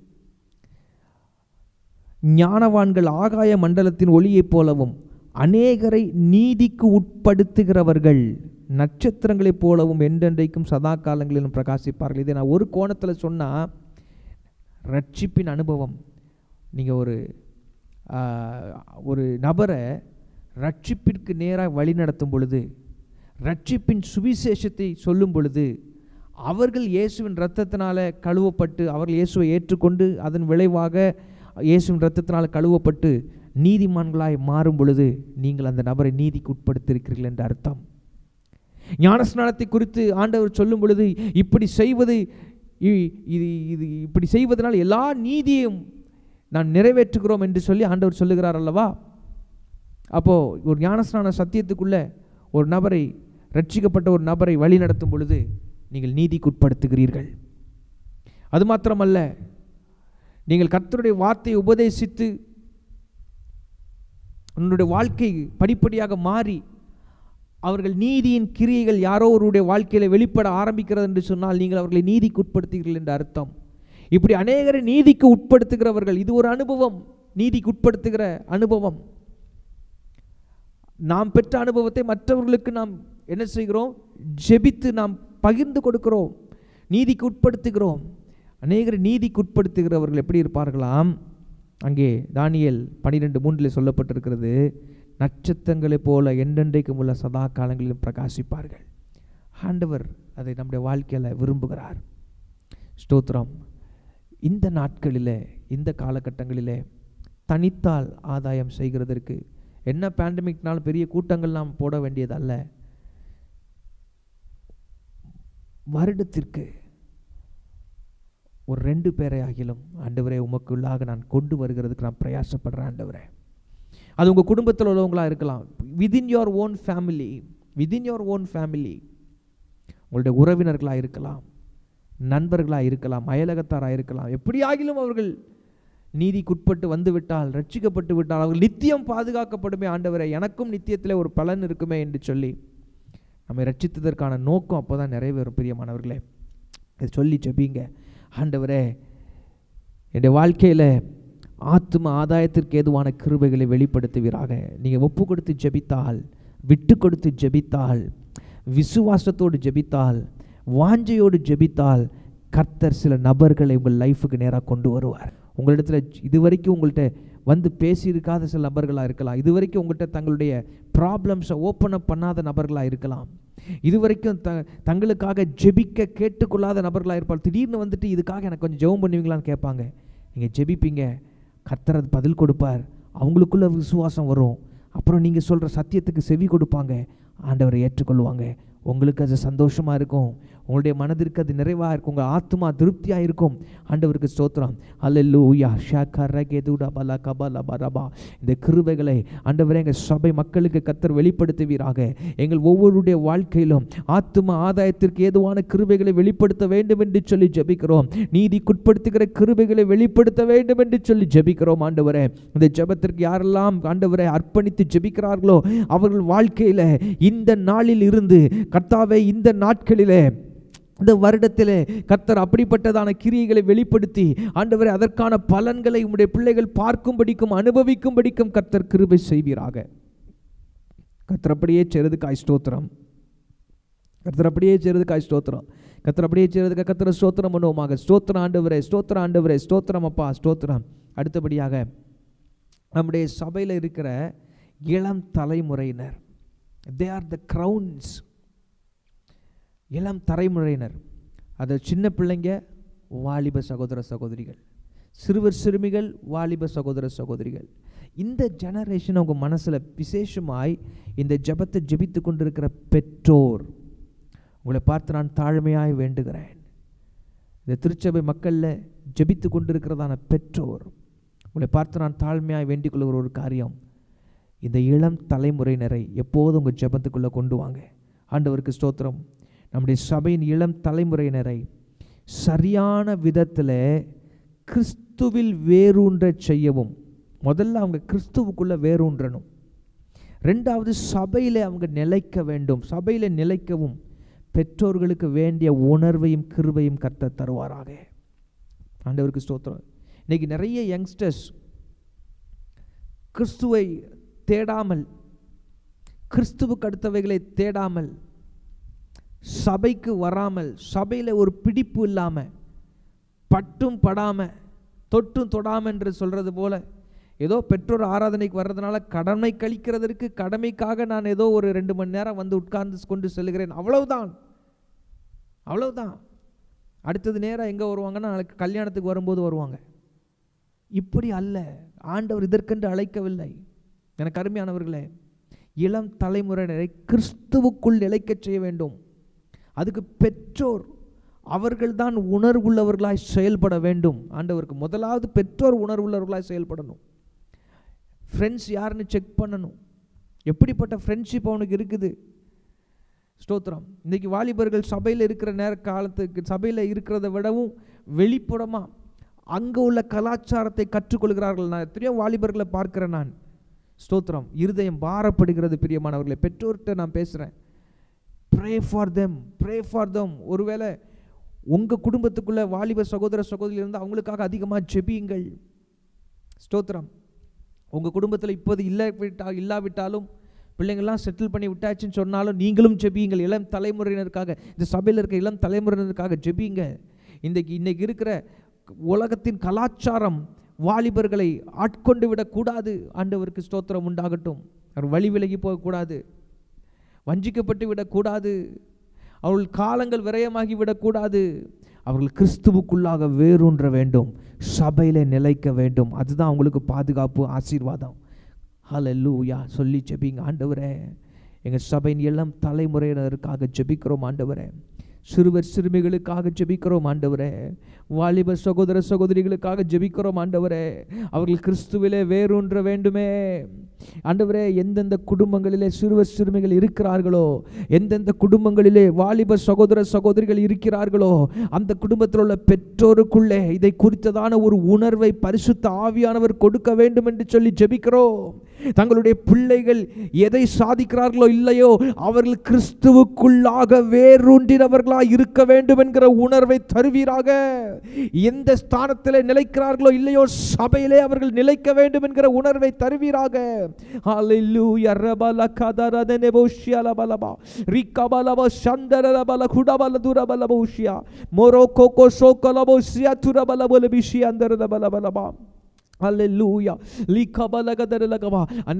ஞானவான்கள் ஆகாய மண்டலத்தின் ஒளியைப் போலவும் அநேகரை நீதிக்கு உட்படுத்துகிறவர்கள் நட்சத்திரங்களைப் போலவும் என்றென்றைக்கும் சதா காலங்களிலும் பிரகாசிப்பார்கள் இதை நான் ஒரு கோணத்தில் சொன்னால் ரட்சிப்பின் அனுபவம் நீங்கள் ஒரு ஆஹ், ஒரு நபரை ரட்சிப்பிற்கு நேராக வழி நடத்தும் பொழுது ரட்சிப்பின் சுவிசேஷத்தை சொல்லும் பொழுது அவர்கள் இயேசுவின் இரத்தத்தினால கழுவப்பட்டு அவர்கள் இயேசுவை ஏற்றுக்கொண்டு அதன் விளைவாக இயேசுவின் இரத்தத்தினால் கழுவப்பட்டு நீதிமான்களாய் மாறும் பொழுது நீங்கள் அந்த நபரை நீதிக்கு உட்படுத்தியிருக்கிறீர்கள் என்ற அர்த்தம் ஞானஸ்நானத்தை குறித்து ஆண்டவர் சொல்லும் பொழுது இப்படி செய்வது இ- இது இது இப்படி செய்வதனால் எல்லா நீதியையும் நாம் நிறைவேற்றுகிறோம் என்று சொல்லி ஆண்டவர் சொல்லுகிறார் அல்லவா அப்போது ஒரு ஞானஸ்நான சத்தியத்துக்குள்ள ஒரு நபரை ரட்சிக்கப்பட்ட ஒரு நபரை வழி நடத்தும் பொழுது நீங்கள் நீதிக்குட்படுத்துகிறீர்கள் அது மாத்திரமல்ல நீங்கள் கர்த்தருடைய வார்த்தையை உபதேசித்து உன்னுடைய வாழ்க்கை படிப்படியாக மாறி அவர்கள் நீதியின் கிரியைகள் யாரோ ஒருவருடைய வாழ்க்கையில் வெளிப்பட ஆரம்பிக்கிறது என்று சொன்னால் நீங்கள் அவர்களை நீதிக்கு உட்படுத்துகிறீர்கள் என்ற அர்த்தம் இப்படி அநேகரை நீதிக்கு உட்படுத்துகிறவர்கள் இது ஒரு அனுபவம் நீதிக்கு உட்படுத்துகிற அனுபவம் நாம் பெற்ற அனுபவத்தை மற்றவர்களுக்கு நாம் என்ன செய்கிறோம் ஜெபித்து நாம் பகிர்ந்து கொடுக்கிறோம் நீதிக்கு உட்படுத்துகிறோம் அநேகர் நீதிக்கு உட்படுத்துகிறவர்கள் எப்படி இருப்பார்களாம் அங்கே தானியேல் பனிரெண்டு மூன்றில் சொல்லப்பட்டிருக்கிறது நட்சத்திரங்களைப் போல என்றென்றைக்கும் உள்ள சதா காலங்களிலும் பிரகாசிப்பார்கள் ஆண்டவர் அதை நம்முடைய வாழ்க்கையில் விரும்புகிறார் ஸ்தோத்திரம் இந்த நாட்களில் இந்த காலகட்டங்களிலே தனித்தால் ஆதாயம் செய்கிறதற்கு என்ன பேண்டமிக்னாலும் பெரிய கூட்டங்கள் நாம் போட வேண்டியதல்ல வருடத்திற்கு ஒரு ரெண்டு பேரை ஆகிலும் ஆண்டவரே உமக்குள்ளாக நான் கொண்டு வருகிறதுக்கு நான் பிரயாசப்படுறேன் ஆண்டவரே அது உங்கள் குடும்பத்தில் உள்ளவங்களா இருக்கலாம் within your own family within your own family உங்களுடைய உறவினர்களாக இருக்கலாம் நண்பர்களாக இருக்கலாம் அயலகத்தாராக இருக்கலாம் எப்படியாகிலும் அவர்கள் நீதிக்குட்பட்டு வந்து விட்டால் ரட்சிக்கப்பட்டு விட்டால் அவர்கள் நித்தியம் பாதுகாக்கப்படுமே ஆண்டவரே எனக்கும் நித்தியத்தில் ஒரு பலன் இருக்குமே என்று சொல்லி நம்மை ரட்சித்ததற்கான நோக்கம் அப்போ தான் நிறைவேறும் பிரியமானவர்களே இதை சொல்லி ஜெபிங்க ஆண்டவரே என்னுடைய வாழ்க்கையில் ஆத்தும ஆதாயத்திற்கு ஏதுவான கிருபைகளை வெளிப்படுத்துவீராக நீங்கள் ஒப்பு கொடுத்து ஜெபித்தால் விட்டு கொடுத்து ஜெபித்தால் விசுவாசத்தோடு ஜெபித்தால் வாஞ்சையோடு ஜெபித்தால் கர்த்தர் சில நபர்களை உங்கள் லைஃபுக்கு நேராக கொண்டு வருவார் உங்களிடத்தில் இதுவரைக்கும் உங்கள்கிட்ட வந்து பேசியிருக்காத சில நபர்களாக இருக்கலாம் இதுவரைக்கும் உங்கள்கிட்ட தங்களுடைய ப்ராப்ளம்ஸை ஓப்பன் அப் பண்ணாத நபர்களாக இருக்கலாம் இதுவரைக்கும் த தங்களுக்காக ஜெபிக்க கேட்டுக்கொள்ளாத நபர்களாக இருப்பார் திடீர்னு வந்துட்டு இதுக்காக எனக்கு கொஞ்சம் ஜெபம் பண்ணுவீங்களான்னு கேட்பாங்க நீங்கள் ஜெபிப்பீங்க கர்த்தர் அது பதில் கொடுப்பார் அவங்களுக்குள்ள விசுவாசம் வரும் அப்புறம் நீங்கள் சொல்கிற சத்தியத்துக்கு செவி கொடுப்பாங்க ஆண்டவரை ஏற்றுக்கொள்வாங்க உங்களுக்கு அது சந்தோஷமாக இருக்கும் உங்களுடைய மனதிற்கு அது நிறைவாக இருக்கும் உங்கள் ஆத்மா திருப்தியாக இருக்கும் ஆண்டவருக்கு ஸ்தோத்திரம் அல்லூயா ஷாக்கர கெதுடா பல கபல பரபா இந்த கிருபைகளை ஆண்டவரே எங்கள் சபை மக்களுக்கு கத்தர் வெளிப்படுத்துவீராக எங்கள் ஒவ்வொருடைய வாழ்க்கையிலும் ஆத்ம ஆதாயத்திற்கு ஏதுவான கிருபைகளை வெளிப்படுத்த வேண்டும் என்று சொல்லி ஜெபிக்கிறோம் நீதிக்குட்படுத்துகிற கிருபைகளை வெளிப்படுத்த வேண்டும் என்று சொல்லி ஜெபிக்கிறோம் ஆண்டவரே இந்த ஜெபத்திற்கு யாரெல்லாம் ஆண்டவரை அர்ப்பணித்து ஜெபிக்கிறார்களோ அவர்கள் வாழ்க்கையில இந்த நாளில் இருந்து கர்த்தாவே இந்த நாட்களிலே இந்த வருடத்திலே கர்த்தர் அப்படிப்பட்டதான கிரியைகளை வெளிப்படுத்தி ஆண்டவரை அதற்கான பலன்களை உம்முடைய பிள்ளைகள் பார்க்கும்படிக்கும் அனுபவிக்கும்படிக்கும் கர்த்தர் கிருபை செய்வீராக கர்த்தர் அப்படியே செய்றதுக்காய் ஸ்தோத்திரம் கர்த்தர் அப்படியே செய்றதுக்காய் ஸ்தோத்திரம் கர்த்தர் அப்படியே செய்றதுக்கு கர்த்தர் ஸ்தோத்திரம் பண்ணுவோமாக ஸ்தோத்திரம் ஆண்டவரே ஸ்தோத்திரம் ஆண்டவரே ஸ்தோத்திரம் அப்பா ஸ்தோத்திரம் அடுத்தபடியாக நம்முடைய சபையில் இருக்கிற இளம் தலைமுறையினர் தே ஆர் த க்ரௌன்ஸ் இளம் தலைமுறையினர் அது சின்ன பிள்ளைங்க வாலிப சகோதர சகோதரிகள் சிறுவர் சிறுமிகள் வாலிப சகோதர சகோதரிகள் இந்த ஜெனரேஷன் அவங்க மனசில் விசேஷமாய் இந்த ஜெபத்தை ஜெபித்து கொண்டிருக்கிற பெற்றோர் உங்களை பார்த்து நான் தாழ்மையாய் வேண்டுகிறேன் இந்த திருச்சபை மக்களில் ஜெபித்து கொண்டிருக்கிறதான பெற்றோர் உங்களை பார்த்து நான் தாழ்மையாய் வேண்டிக் கொள்கிற ஒரு காரியம் இந்த இளம் தலைமுறையினரை எப்போதும் உங்கள் ஜெபத்துக்குள்ளே கொண்டு வாங்க ஆண்டவருக்கு ஸ்தோத்திரம் நம்முடைய சபையின் இளம் தலைமுறையினரை சரியான விதத்தில் கிறிஸ்துவில் வேரூன்றச் செய்யவும் முதல்ல அவங்க கிறிஸ்துவுக்குள்ளே வேரூன்றணும் ரெண்டாவது சபையில் அவங்க நிலைக்க வேண்டும் சபையில் நிலைக்கவும் பெற்றோர்களுக்கு வேண்டிய உணர்வையும் கிருபையும் கர்த்தர் தருவாராக ஆண்டவருக்கு ஸ்தோத்திரம் இன்னைக்கு நிறைய யங்ஸ்டர்ஸ் கிறிஸ்துவை தேடாமல் கிறிஸ்துவுக்கு அடுத்தவைகளை தேடாமல் சபைக்கு வராமல் சபையில் ஒரு பிடிப்பு இல்லாமல் பட்டும் படாமல் தொட்டும் தொடாமல் என்று சொல்கிறது போல ஏதோ பெற்றோர் ஆராதனைக்கு வர்றதுனால கடமை கழிக்கிறதற்கு கடமைக்காக நான் ஏதோ ஒரு ரெண்டு மணி நேரம் வந்து உட்கார்ந்து கொண்டு செல்கிறேன் அவ்வளவுதான் அவ்வளவுதான் அடுத்தது நேராக எங்கே வருவாங்கன்னா நாளைக்கு கல்யாணத்துக்கு வரும்போது வருவாங்க இப்படி அல்ல ஆண்டவர் இதற்கென்று அழைக்கவில்லை எனக்கு அருமையானவர்களே இளம் தலைமுறையினரை கிறிஸ்துவுக்குள் நிலைக்கச் செய்ய வேண்டும் அதுக்கு பெற்றோர் அவர்கள்தான் உணர்வுள்ளவர்களாய் செயல்பட வேண்டும் ஆண்டவருக்கு முதலாவது பெற்றோர் உணர்வுள்ளவர்களாய் செயல்படணும் ஃப்ரெண்ட்ஸ் யாருன்னு செக் பண்ணணும் எப்படிப்பட்ட ஃப்ரெண்ட்ஷிப் அவனுக்கு இருக்குது ஸ்தோத்திரம் இன்னைக்கு வாலிபர்கள் சபையில் இருக்கிற நேர காலத்துக்கு சபையில் இருக்கிறத விடவும் வெளிப்புறமாக அங்கே உள்ள கலாச்சாரத்தை கற்றுக்கொள்கிறார்கள் நான் எத்தனையோ வாலிபர்களை பார்க்கிறேன் நான் ஸ்தோத்திரம் இருதயம் பாரப்படுகிறது பிரியமானவர்களை பெற்றோர்கிட்ட நான் பேசுகிறேன் pray for them pray for them ஒருவேளை உங்கள் குடும்பத்துக்குள்ள வாலிப சகோதர சகோதரி இருந்தால் அவங்களுக்காக அதிகமாக ஜெபியுங்கள் ஸ்தோத்திரம் உங்கள் குடும்பத்தில் இப்போது இல்லாவிட்டா இல்லாவிட்டாலும் பிள்ளைங்கள்லாம் செட்டில் பண்ணி விட்டாச்சுன்னு சொன்னாலும் நீங்களும் ஜெபியுங்கள் இளம் தலைமுறையினருக்காக இந்த சபையில் இருக்க இளம் தலைமுறையினருக்காக ஜெபியுங்க இன்றைக்கு இன்னைக்கு இருக்கிற உலகத்தின் கலாச்சாரம் வாலிபர்களை ஆட்கொண்டு விடக்கூடாது ஆண்டவருக்கு ஸ்தோத்திரம் உண்டாகட்டும் அவர் வழி விலகி போகக்கூடாது வஞ்சிக்கப்பட்டு விடக்கூடாது அவர்கள் காலங்கள் விரயமாகி விடக்கூடாது அவர்கள் கிறிஸ்துவுக்குள்ளாக வேரூன்ற வேண்டும் சபையில் நிலைக்க வேண்டும் அதுதான் அவங்களுக்கு பாதுகாப்பு ஆசீர்வாதம் ஹalleluya சொல்லி ஜெபிங்க ஆண்டவரே எங்கள் சபையின் இளம் தலைமுறையினருக்காக ஜெபிக்கிறோம் ஆண்டவரே சிறுவர் சிறுமிகளுக்காக ஜெபிக்கிறோம் ஆண்டவரே வாலிப சகோதர சகோதரிகளுக்காக ஜெபிக்கிறோம் ஆண்டவரே அவர்கள் கிறிஸ்துவிலே வேரூன்ற வேண்டுமே ஆண்டவரே எந்தெந்த குடும்பங்களிலே சிறுவர் சிறுமிகள் இருக்கிறார்களோ எந்தெந்த குடும்பங்களிலே வாலிப சகோதர சகோதரிகள் இருக்கிறார்களோ அந்த குடும்பத்தில் உள்ள பெற்றோருக்குள்ளே இதை குறித்ததான ஒரு உணர்வை பரிசுத்த ஆவியானவர் கொடுக்க வேண்டும் என்று சொல்லி ஜெபிக்கிறோம் தங்களுடைய பிள்ளைகள் எதை சாதிக்கிறார்களோ இல்லையோ அவர்கள் கிறிஸ்துவுக்குள்ளாக வேரூன்றினவர்களாய் இருக்க வேண்டும் என்கிற உணர்வை தருவீராக எந்த ஸ்தானத்திலே நிலைக்கிறார்களோ இல்லையோ சபையிலே அவர்கள் நிலைக்க வேண்டும் என்கிற உணர்வை தருவீராக ஹalleluya ரபல கதரதனே போஷியலபலபா ரிகபலப சந்தரபல குடபல துரபல போஷியா மோரோ கோகோ சோகலபோ சியா துரபல போல பிஷியந்தரபலபலபா அல்லேலூயா லீகபலகதரலகவா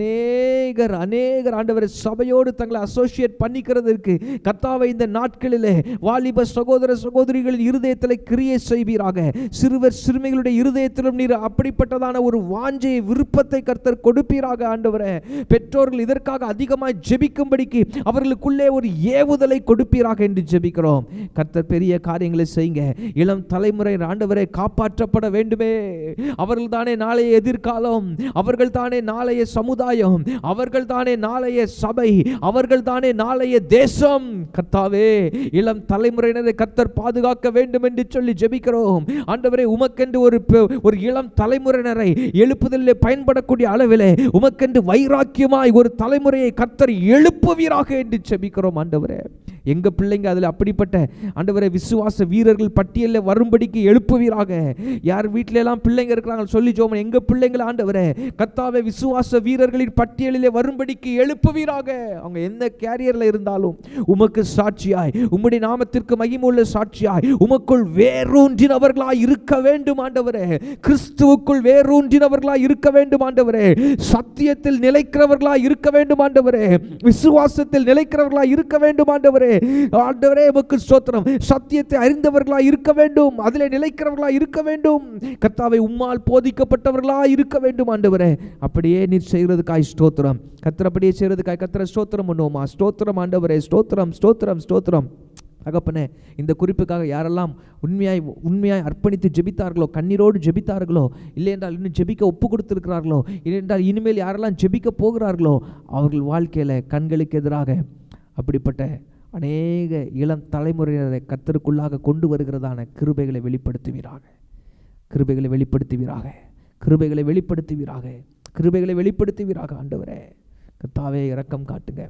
அநேகர் அநேகர் ஆண்டவரை சபையோடு தங்களை அசோசியேட் பண்ணிக்கிறதற்கு கர்த்தாவை இந்த நாட்களிலே வாலிப சகோதர சகோதரிகளின் இருதயத்தில் கிரியை செய்வீராக சிறுவர் சிறுமிகளுடைய இருதயத்திலும் நீர் அப்படிப்பட்டதான ஒரு வாஞ்சையை விருப்பத்தை கர்த்தர் கொடுப்பீராக ஆண்டவரே பெற்றோர்கள் இதற்காக அதிகமாய் ஜெபிக்கும்படிக்கு அவர்களுக்குள்ளே ஒரு ஏவுதலை கொடுப்பீராக என்று ஜெபிக்கிறோம் கர்த்தர் பெரிய காரியங்களை செய்யுங்க இளம் தலைமுறை ஆண்டவரை காப்பாற்றப்பட வேண்டுமே அவர்கள் தானே நாளைய எதிர்காலம் அவர்கள் தானே நாளைய சமுதாயம் அவர்கள் தானே நாளைய சபை அவர்கள் தானே நாளைய தேசம் கர்த்தாவே இளம் தலைமுறையினரை கர்த்தர் பாதுகாக்க வேண்டும் என்று சொல்லி ஜெபிக்கிறோம் ஆண்டவரே உமக்கென்று ஒரு பெ- ஒரு இளம் தலைமுறையினரை எழுப்புதலில் பயன்படக்கூடிய அளவிலே உமக்கென்று வைராக்கியமாய் ஒரு தலைமுறையை கர்த்தர் எழுப்புவீராக என்று ஜெபிக்கிறோம் ஆண்டவரே எங்க பிள்ளைங்க அதில் அப்படிப்பட்ட ஆண்டவரே விசுவாச வீரர்கள் பட்டியலில் வரும்படிக்கு எழுப்புவீராக யார் வீட்டில எல்லாம் பிள்ளைங்க இருக்கிறாங்க சொல்லி ஜோமன் எங்க பிள்ளைங்கள் ஆண்டவரே கத்தாவே விசுவாச வீரர்களின் பட்டியலிலே வரும்படிக்கு எழுப்புவீராக அவங்க எந்த கேரியர்ல இருந்தாலும் உமக்கு சாட்சியாய் உம்முடைய நாமத்திற்கு மகிமுள்ள சாட்சியாய் உமக்குள் வேரூன்றினவர்களாய் இருக்க வேண்டும் ஆண்டவரே கிறிஸ்துவுக்குள் வேரூன்றினவர்களாய் இருக்க வேண்டும் ஆண்டவரே சத்தியத்தில் நிலைக்கிறவர்களாய் இருக்க வேண்டும் ஆண்டவரே விசுவாசத்தில் நிலைக்கிறவர்களாய் இருக்க வேண்டும் ஆண்டவரே ஆண்டவரே உமக்கு ஸ்தோத்திரம் சத்தியத்தை அறிந்தவர்களாய் இருக்க வேண்டும் அதிலே நிலைக்கிறவர்களாய் இருக்க வேண்டும் கர்த்தாவை உம்மால் போதிக்கப்பட்டவர்களாய் இருக்க வேண்டும் ஆண்டவரே அப்படியே நீர் செய்கிறதுக்காய் ஸ்தோத்திரம் கர்த்தர் அப்படியே செய்கிறதுக்காய் கர்த்தரை ஸ்தோத்திரம் பண்ணுவோமா ஸ்தோத்திரம் ஆண்டவரே ஸ்தோத்திரம் ஸ்தோத்திரம் ஸ்தோத்திரம் தகப்பனே இந்த குறிப்புக்காக யாரெல்லாம் உண்மையாய் உண்மையாய் அர்ப்பணித்து ஜெபித்தார்களோ கண்ணீரோடு ஜெபித்தார்களோ இல்லை என்றால் இன்னும் ஜெபிக்க ஒப்பு கொடுத்திருக்கிறார்களோ இல்லை என்றால் இனிமேல் யாரெல்லாம் ஜெபிக்க போகிறார்களோ அவர்கள் வாழ்க்கையில் கண்களுக்கு எதிராக அப்படிப்பட்ட அநேக இளம் தலைமுறையினரை கத்தருக்குள்ளாக கொண்டு வருகிறதான கிருபைகளை வெளிப்படுத்துவீராக கிருபைகளை வெளிப்படுத்துவீராக கிருபைகளை வெளிப்படுத்துவீராக கிருபைகளை வெளிப்படுத்துவீராக ஆண்டவரே கத்தாவே இரக்கம் காட்டுங்க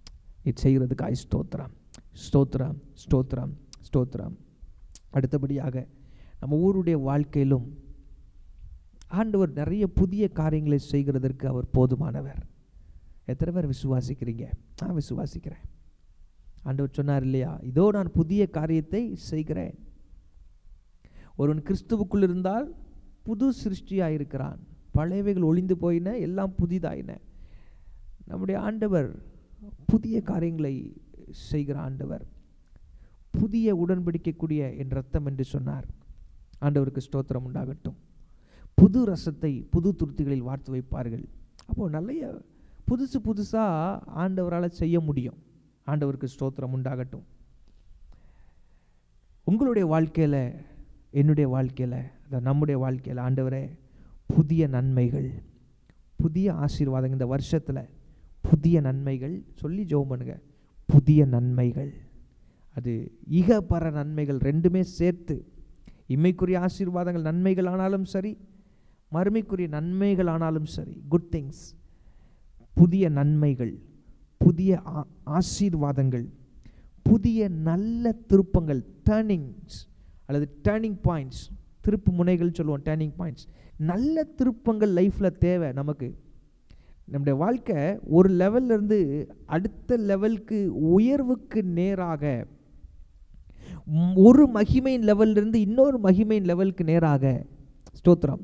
நீ செய்கிறதுக்காய் ஸ்தோத்திரம் ஸ்தோத்திரம் ஸ்தோத்திரம் ஸ்தோத்திரம் அடுத்தபடியாக நம்ம ஊருடைய வாழ்க்கையிலும் ஆண்டவர் நிறைய புதிய காரியங்களை செய்கிறதற்கு அவர் போதுமானவர் எத்தனை பேர் விசுவாசிக்கிறீங்க நான் விசுவாசிக்கிறேன் ஆண்டவர் சொன்னார் இல்லையா இதோ நான் புதிய காரியத்தை செய்கிறேன் ஒருவன் கிறிஸ்துவுக்குள் இருந்தால் புது சிருஷ்டியாக இருக்கிறான் பழையவைகள் ஒளிந்து போயின எல்லாம் புதிதாயின நம்முடைய ஆண்டவர் புதிய காரியங்களை செய்கிற ஆண்டவர் புதிய உடன்படிக்கக்கூடிய என் ரத்தம் என்று சொன்னார் ஆண்டவருக்கு ஸ்தோத்திரம் உண்டாகட்டும் புது ரசத்தை புது துருத்திகளில் வார்த்து வைப்பார்கள் அப்போது நிறைய புதுசு புதுசாக ஆண்டவரால் செய்ய முடியும் ஆண்டவருக்கு ஸ்தோத்திரம் உண்டாகட்டும் உங்களுடைய வாழ்க்கையில் என்னுடைய வாழ்க்கையில் அதான் நம்முடைய வாழ்க்கையில் ஆண்டவரே புதிய நன்மைகள் புதிய ஆசீர்வாதம் இந்த வருஷத்தில் புதிய நன்மைகள் சொல்லி ஜெபம் பண்ணுங்க புதிய நன்மைகள் அது இகபர நன்மைகள் ரெண்டுமே சேர்த்து இம்மைக்குரிய ஆசீர்வாதங்கள் நன்மைகள் ஆனாலும் சரி மறுமைக்குரிய நன்மைகள் ஆனாலும் சரி குட் திங்ஸ் புதிய நன்மைகள் புதிய ஆ- ஆசீர்வாதங்கள் புதிய நல்ல திருப்பங்கள் டேர்னிங்ஸ் அல்லது டேர்னிங் பாயிண்ட்ஸ் திருப்பு முனைகள் சொல்லுவோம் டேர்னிங் பாயிண்ட்ஸ் நல்ல திருப்பங்கள் லைஃப்பில் தேவை நமக்கு நம்முடைய வாழ்க்கை ஒரு லெவல்ல இருந்து அடுத்த லெவலுக்கு உயர்வுக்கு நேராக ம், ஒரு மகிமையின் லெவல்ல இருந்து இன்னொரு மகிமையின் லெவலுக்கு நேராக ஸ்தோத்திரம்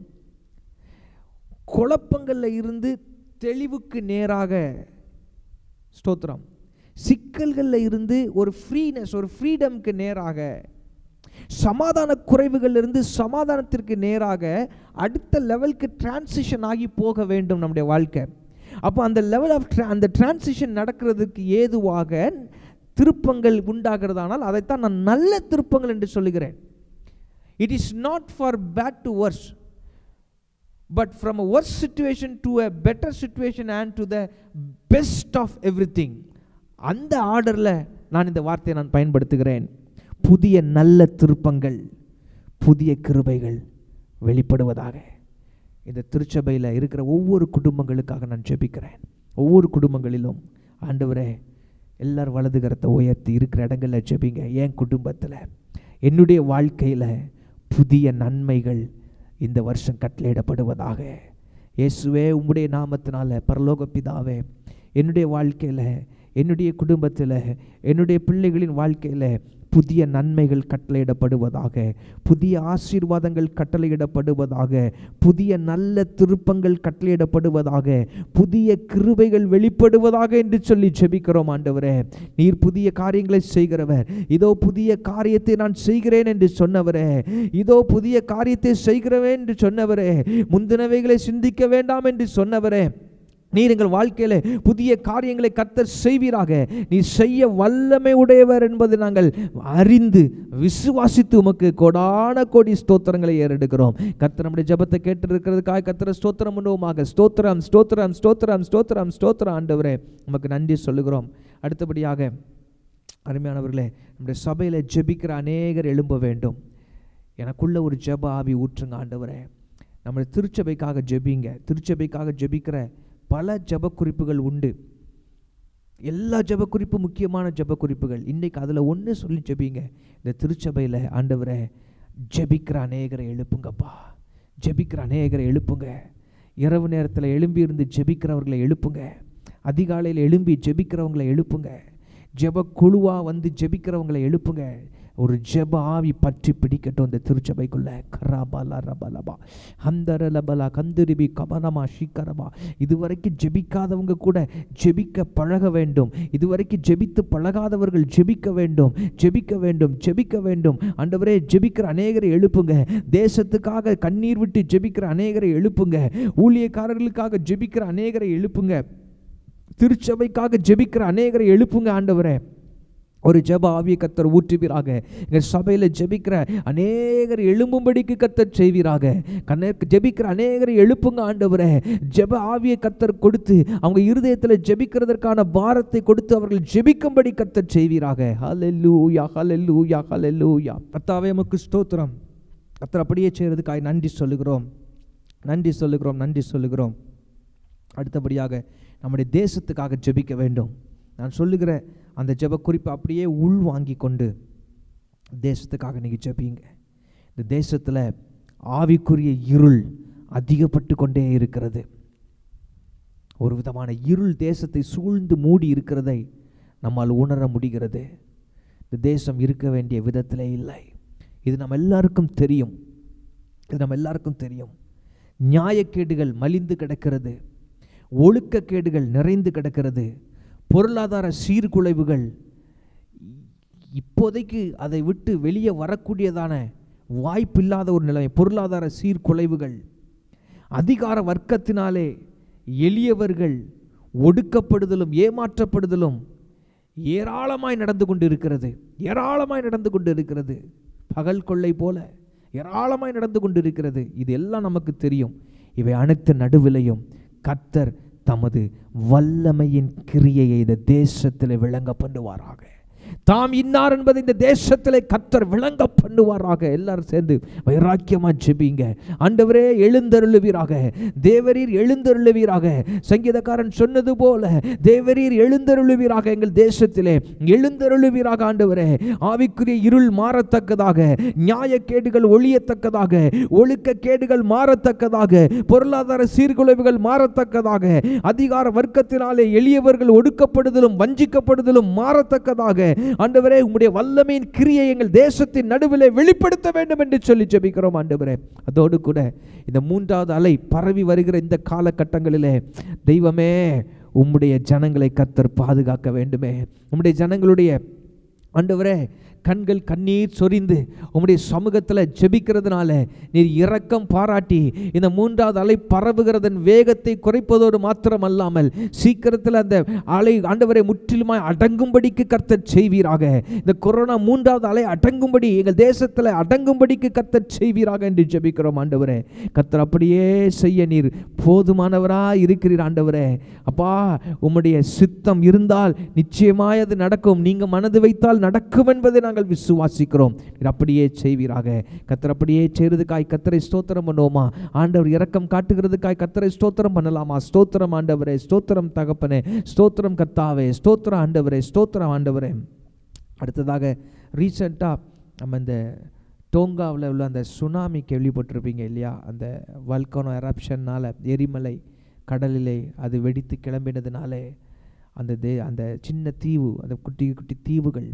குழப்பங்கள்ல இருந்து தெளிவுக்கு நேராக ஸ்தோத்திரம் சிக்கல்களில் இருந்து ஒரு ஃப்ரீனஸ் ஒரு ஃப்ரீடம்க்கு நேராக சமாதான குறைவுகள்ல இருந்து சமாதானத்திற்கு நேராக அடுத்த லெவலுக்கு டிரான்சிஷன் ஆகி போக வேண்டும் நம்முடைய வாழ்க்கை அப்போ அந்த லெவல் ஆஃப் அந்த டிரான்சிஷன் நடக்கிறதுக்கு ஏதுவாக திருப்பங்கள் உண்டாகிறதானால் அதைத்தான் நான் நல்ல திருப்பங்கள் என்று சொல்லுகிறேன் it is not for bad to worse but from a worse situation to a better situation and to the best of everything அந்த ஆர்டரில் நான் இந்த வார்த்தையை நான் பயன்படுத்துகிறேன் புதிய நல்ல திருப்பங்கள் புதிய கிருபைகள் வெளிப்படுவதாக இந்த திருச்சபையில் இருக்கிற ஒவ்வொரு குடும்பங்களுக்காக நான் ஜெபிக்கிறேன் ஒவ்வொரு குடும்பங்களிலும் ஆண்டவரே எல்லாரும் வலது கரத்தை உயர்த்தி இருக்கிற இடங்களில் ஜெபிங்க என் குடும்பத்தில் என்னுடைய வாழ்க்கையில் புதிய நன்மைகள் இந்த வருஷம் கட்டளையிடப்படுவதாக இயேசுவே உம்முடைய நாமத்தினால பரலோக பிதாவே என்னுடைய வாழ்க்கையில் என்னுடைய குடும்பத்தில் என்னுடைய பிள்ளைகளின் வாழ்க்கையில் புதிய நன்மைகள் கட்டளையிடப்படுவதாக புதிய ஆசீர்வாதங்கள் கட்டளையிடப்படுவதாக புதிய நல்ல திருப்பங்கள் கட்டளையிடப்படுவதாக புதிய கிருபைகள் வெளிப்படுவதாக என்று சொல்லி ஜெபிக்கிறோம் ஆண்டவரே நீர் புதிய காரியங்களை செய்கிறவர் இதோ புதிய காரியத்தை நான் செய்கிறேன் என்று சொன்னவரே இதோ புதிய காரியத்தை செய்கிறவேன் என்று சொன்னவரே முந்தினவைகளை சிந்திக்க வேண்டாம் என்று சொன்னவரே நீர் எங்கள் வாழ்க்கையில புதிய காரியங்களை கர்த்தர் செய்வீராக நீ செய்ய வல்லமை உடையவர் என்பதை நாங்கள் அறிந்து விசுவாசித்து உமக்கு கொடான கோடி ஸ்தோத்திரங்களை ஏறெடுக்கிறோம் கர்த்தர் நம்முடைய ஜெபத்தை கேட்டிருக்கிறதுக்காக கர்த்தர் ஸ்தோத்திரம் பண்ணுவோமாக ஸ்தோத்திரம் ஸ்தோத்திரம் ஸ்தோத்திரம் ஸ்தோத்திரம் ஸ்தோத்திரம் ஆண்டவரே உமக்கு நன்றி சொல்லுகிறோம் அடுத்தபடியாக அருமையானவர்களே நம்முடைய சபையில் ஜெபிக்கிற அநேகர் எழும்ப வேண்டும் எனக்குள்ள ஒரு ஜெப ஆவி ஊற்றுங்க ஆண்டவரே நம்முடைய திருச்சபைக்காக ஜெபிங்க திருச்சபைக்காக ஜெபிக்கிற பல ஜெப குறிப்புகள் உண்டு எல்லா ஜெப குறிப்பு முக்கியமான ஜெப குறிப்புகள் இன்னைக்கு அதில் ஒன்று சொல்லி ஜெபிங்க இந்த திருச்சபையில் ஆண்டவரை ஜெபிக்கிற அநேகரை எழுப்புங்கப்பா ஜெபிக்கிற அநேகரை எழுப்புங்க இரவு நேரத்தில் எழும்பி இருந்து ஜெபிக்கிறவர்களை எழுப்புங்க அதிகாலையில் எழும்பி ஜெபிக்கிறவங்களை எழுப்புங்க ஜெப குழுவாக வந்து ஜெபிக்கிறவங்களை எழுப்புங்க ஒரு ஜெப ஆவி பற்றி பிடிக்கட்டும் இந்த திருச்சபைக்குள்ள கராபாலா ரபலபா ஹந்தரலபலா கந்திரிபி கபனமா ஷிக்கரமா இதுவரைக்கும் ஜெபிக்காதவங்க கூட ஜெபிக்க பழக வேண்டும் இதுவரைக்கும் ஜெபித்து பழகாதவர்கள் ஜெபிக்க வேண்டும் ஜெபிக்க வேண்டும் ஜெபிக்க வேண்டும் ஆண்டவரே ஜெபிக்கிற அநேகரை எழுப்புங்க தேசத்துக்காக கண்ணீர் விட்டு ஜெபிக்கிற அநேகரை எழுப்புங்க ஊழியக்காரர்களுக்காக ஜெபிக்கிற அநேகரை எழுப்புங்க திருச்சபைக்காக ஜெபிக்கிற அநேகரை எழுப்புங்க ஆண்டவரே ஒரு ஜெப ஆவிய கத்தர் ஊற்றுவீராக எங்கள் சபையில் ஜெபிக்கிற அநேகர் எழும்பும்படிக்கு கத்தர் செய்வீராக கண்ணே ஜெபிக்கிற அநேகரை எழுப்புங்க ஆண்டவரே ஜெப ஆவிய கத்தர் கொடுத்து அவங்க இருதயத்தில் ஜெபிக்கிறதற்கான பாரத்தை கொடுத்து அவர்கள் ஜெபிக்கும்படி கத்தர் செய்வீராக ஹalleluya ஹalleluya ஹalleluya கர்த்தாவே உமக்கு ஸ்தோத்திரம் கத்தர் அப்படியே செய்கிறதுக்காக நன்றி சொல்லுகிறோம் நன்றி சொல்லுகிறோம் நன்றி சொல்லுகிறோம் அடுத்தபடியாக நம்முடைய தேசத்துக்காக ஜெபிக்க வேண்டும் நான் சொல்லுகிற அந்த ஜெப குறிப்பை அப்படியே உள் வாங்கி கொண்டு தேசத்துக்காக நீங்கள் ஜெபிங்க இந்த தேசத்தில் ஆவிக்குரிய இருள் அதிகப்பட்டு கொண்டே இருக்கிறது ஒரு விதமான இருள் தேசத்தை சூழ்ந்து மூடி இருக்கிறதை நம்மால் உணர முடிகிறது இந்த தேசம் இருக்க வேண்டிய விதத்திலே இல்லை இது நம்ம எல்லாருக்கும் தெரியும் இது நம்ம எல்லாருக்கும் தெரியும் நியாயக்கேடுகள் மலிந்து கிடக்கிறது ஒழுக்கக்கேடுகள் நிறைந்து கிடக்கிறது பொருளாதார சீர்குலைவுகள் இப்போதைக்கு அதை விட்டு வெளியே வரக்கூடியதான வாய்ப்பில்லாத ஒரு நிலைமை பொருளாதார சீர்குலைவுகள் அதிகார வர்க்கத்தினாலே எளியவர்கள் ஒடுக்கப்படுதலும் ஏமாற்றப்படுதலும் ஏராளமாய் நடந்து கொண்டு இருக்கிறது ஏராளமாய் நடந்து கொண்டு இருக்கிறது பகல் கொள்ளை போல ஏராளமாய் நடந்து கொண்டு இருக்கிறது இது எல்லாம் நமக்கு தெரியும் இவை அனைத்து நடுவிலையும் கர்த்தர் தமது வல்லமையின் கிரியையை இந்த தேசத்தில் விளங்க பண்ணுவாராக தாம் இன்னார் என்பதை இந்த தேசத்திலே கத்தர் விளங்க பண்ணுவாராக எல்லாரும் சேர்ந்து வைராக்கியமா ஜெபிங்க ஆண்டவரே எழுந்தருளுவீராக தேவரீர் எழுந்தருளுவீராக சங்கீதக்காரன் சொன்னது போல தேவரீர் எழுந்தருளுவீராக எங்கள் தேசத்திலே எழுந்தருளுவீராக ஆண்டவரே ஆவிக்குரிய இருள் மாறத்தக்கதாக நியாயக்கேடுகள் ஒழியத்தக்கதாக ஒழுக்க கேடுகள் மாறத்தக்கதாக பொருளாதார சீர்குலைவுகள் மாறத்தக்கதாக அதிகார வர்க்கத்தினாலே எளியவர்கள் ஒடுக்கப்படுதலும் வஞ்சிக்கப்படுதலும் மாறத்தக்கதாக ஆண்டவரே உம்முடைய வல்லமையின் கிரியை எங்கள் தேசத்தின் நடுவிலே வெளிப்படுத்த வேண்டும் என்று சொல்லி ஜெபிக்கிறோம் ஆண்டவரே அதோடு கூட இந்த மூன்றாவது அலை பரவி வருகிற இந்த காலகட்டங்களிலே தெய்வமே உம்முடைய ஜனங்களை கத்தர் பாதுகாக்க வேண்டுமே உம்முடைய ஜனங்களுடைய ஆண்டவரே கண்கள் கண்ணீர் சொரிந்து உம்முடைய சமூகத்தில் ஜெபிக்கிறதுனால நீர் இரக்கம் பாராட்டி இந்த மூன்றாவது அலை பரவுகிறதன் வேகத்தை குறைப்பதோடு மாத்திரமல்லாமல் சீக்கிரத்தில் அந்த அலை ஆண்டவரை முற்றிலுமாய் அடங்கும்படிக்கு கர்த்தர் செய்வீராக இந்த கொரோனா மூன்றாவது அலை அடங்கும்படி எங்கள் தேசத்தில் அடங்கும்படிக்கு கர்த்தர் செய்வீராக என்று ஜெபிக்கிறோம் ஆண்டவரே கர்த்தர் அப்படியே செய்ய நீர் போதுமானவராக இருக்கிறீர் ஆண்டவரே அப்பா உம்முடைய சித்தம் இருந்தால் நிச்சயமாய் அது நடக்கும் நீங்கள் மனது வைத்தால் நடக்கும் என்பதை நாங்கள் விசுவாசிக்கிறோம் நீர் அப்படியே செய்வீராக கத்தர் அப்படியே செய்கிறதுக்காய் கத்தரை ஸ்தோத்திரம் பண்ணுவோமா ஆண்டவர் இரக்கம் காட்டுகிறதுக்காய் கத்தரை ஸ்தோத்திரம் பண்ணலாமா ஸ்தோத்திரம் ஆண்டவரே ஸ்தோத்திரம் தகப்பனே ஸ்தோத்திரம் கர்த்தாவே ஸ்தோத்திரம் ஆண்டவரே ஸ்தோத்திரம் ஆண்டவரே அடுத்ததாக ரீசெண்டாக நம்ம இந்த டோங்காவில் உள்ள அந்த சுனாமி கேள்விப்பட்டிருப்பீங்க இல்லையா அந்த வல்கனோ எரப்ஷன்னால் எரிமலை கடலிலே அது வெடித்து கிளம்பினதுனாலே அந்த தே அந்த சின்ன தீவு அந்த குட்டி குட்டி தீவுகள்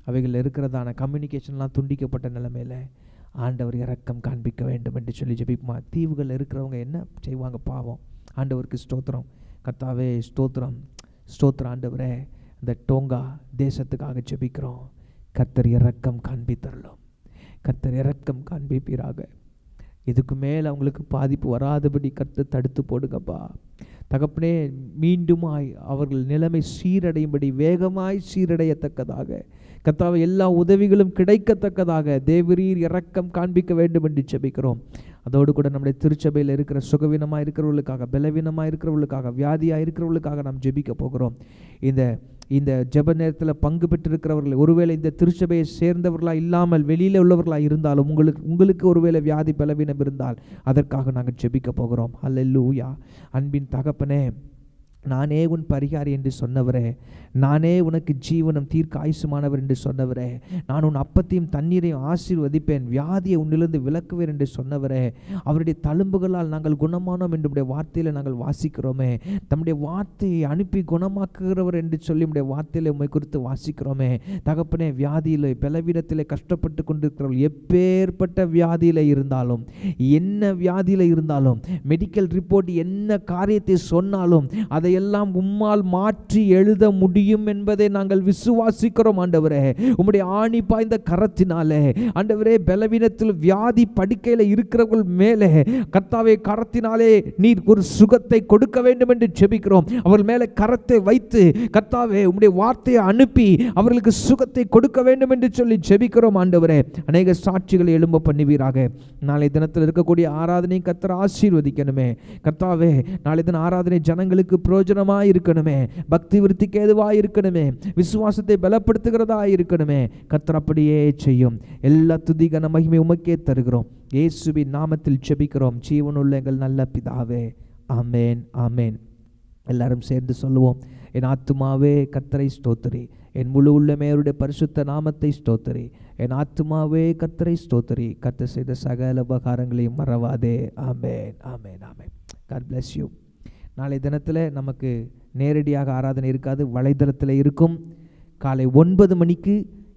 அவைகள் இருக்கிறதான கம்யூனிகேஷன்லாம் துண்டிக்கப்பட்ட நிலைமையில் ஆண்டவர் இரக்கம் காண்பிக்க வேண்டும் என்று சொல்லி ஜெபிப்போமா தீவுகள் இருக்கிறவங்க என்ன செய்வாங்க பாவம் ஆண்டவருக்கு ஸ்தோத்திரம் கர்த்தாவே ஸ்தோத்திரம் ஸ்தோத்திரம் ஆண்டவரே இந்த டோங்கா தேசத்துக்காக ஜெபிக்கிறோம் கர்த்தர் இரக்கம் காண்பித்தரலும் கர்த்தர் இரக்கம் காண்பிப்பீராக இதுக்கு மேல் அவங்களுக்கு பாதிப்பு வராதபடி கர்த்து தடுத்து போடுங்கப்பா தகப்பனே மீண்டுமாய் அவர்கள் நிலைமை சீரடையும்படி வேகமாய் சீரடையத்தக்கதாக கர்த்தாவை எல்லா உதவிகளும் கிடைக்கத்தக்கதாக தேவரீர் இரக்கம் காண்பிக்க வேண்டும் என்று ஜெபிக்கிறோம் அதோடு கூட நம்முடைய திருச்சபையில் இருக்கிற சுகவீனமாக இருக்கிறவர்களுக்காக பலவீனமாக இருக்கிறவர்களுக்காக வியாதியாக இருக்கிறவர்களுக்காக நாம் ஜெபிக்க போகிறோம் இந்த இந்த ஜெப நேரத்தில் பங்கு பெற்றிருக்கிறவர்கள் ஒருவேளை இந்த திருச்சபையை சேர்ந்தவர்களாக இல்லாமல் வெளியில் உள்ளவர்களாக இருந்தாலும் உங்களுக்கு உங்களுக்கு ஒருவேளை வியாதி பலவீனம் இருந்தால் அதற்காக நாங்கள் ஜெபிக்க போகிறோம் அல்லூயா அன்பின் தகப்பனே நானே உன் பரிகாரி என்று சொன்னவரே நானே உனக்கு ஜீவனம் தீர்க்க ஆயுசுமானவர் என்று சொன்னவரே நான் உன் அப்பத்தையும் தண்ணீரையும் ஆசீர்வதிப்பேன் வியாதியை உன்னிலிருந்து விலக்குவேன் என்று சொன்னவரே அவருடைய தழும்புகளால் நாங்கள் குணமானோம் என்று உடைய வார்த்தையில் நாங்கள் வாசிக்கிறோமே தம்முடைய வார்த்தையை அனுப்பி குணமாக்குகிறவர் என்று சொல்லி உடைய வார்த்தையில் உண்மை குறித்து வாசிக்கிறோமே தகப்பனே வியாதியில் பலவீனத்தில் கஷ்டப்பட்டு கொண்டிருக்கிறவர்கள் எப்பேற்பட்ட வியாதியில் இருந்தாலும் என்ன வியாதியில் இருந்தாலும் மெடிக்கல் ரிப்போர்ட் என்ன காரியத்தை சொன்னாலும் அதையெல்லாம் உம்மால் மாற்றி எழுத முடியும் என்பதை நாங்கள் விசுவாசிக்கிறோம் ஆண்டவரே உம்முடைய ஆணி பாய்ந்த கரத்தினாலே ஆண்டவரே பலவீனத்தில் வியாதி படுக்கையில் இருக்கிறவர்கள் மேலே கர்த்தாவே கரத்தினாலே நீர் ஒரு சுகத்தை கொடுக்க வேண்டும் என்று ஜெபிக்கிறோம் அவர்கள் மேலே கரத்தை வைத்து கர்த்தாவே உம்முடைய வார்த்தையை அனுப்பி அவர்களுக்கு சுகத்தை கொடுக்க வேண்டும் என்று சொல்லி ஜெபிக்கிறோம் ஆண்டவரே அநேக சாட்சிகளை எழும்ப பண்ணுவீராக நாளை தினத்தில் இருக்கக்கூடிய ஆராதனை கர்த்தர் ஆசீர்வதிக்கணுமே கர்த்தாவே நாளை தின ஆராதனை ஜனங்களுக்கு பிரயோஜனமாக இருக்கணுமே பக்தி விருத்திக்கு ஏதுவாக இருக்கணுமே விசுவாசத்தை பலப்படுத்துகிறதா இருக்கணுமே கர்த்தர் அப்படியே செய்யும் எல்லா துதிகன மகிமை உமக்கே தருகிறோம் இயேசுவின் நாமத்தில் ஜெபிக்கிறோம் ஜீவனுள்ள எங்கள் நல்ல பிதாவே ஆமேன் ஆமேன் எல்லாரும் சேர்ந்து சொல்லுவோம் என் ஆத்துமாவே கர்த்தரை ஸ்தோத்திரி என் முழு உள்ளமே அவருடைய பரிசுத்த நாமத்தை ஸ்தோத்திரி என் ஆத்துமாவே கர்த்தரை ஸ்தோத்திரி கர்த்தர் செய்த சகல உபகாரங்களையும் மறவாதே ஆமேன் ஆமேன் ஆமேன் காட் bless யூ நாளை தினத்தில் நமக்கு நேரடியாக ஆராதனை இருக்காது வலைதளத்தில் இருக்கும் காலை ஒன்பது மணிக்கு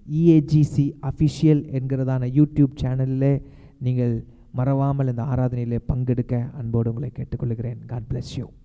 இஏஜிசி அஃபிஷியல் என்கிறதான யூடியூப் சேனலில் நீங்கள் மறவாமல் இந்த ஆராதனையிலே பங்கெடுக்க அன்போடு உங்களை கேட்டுக்கொள்கிறேன் காட் bless யூ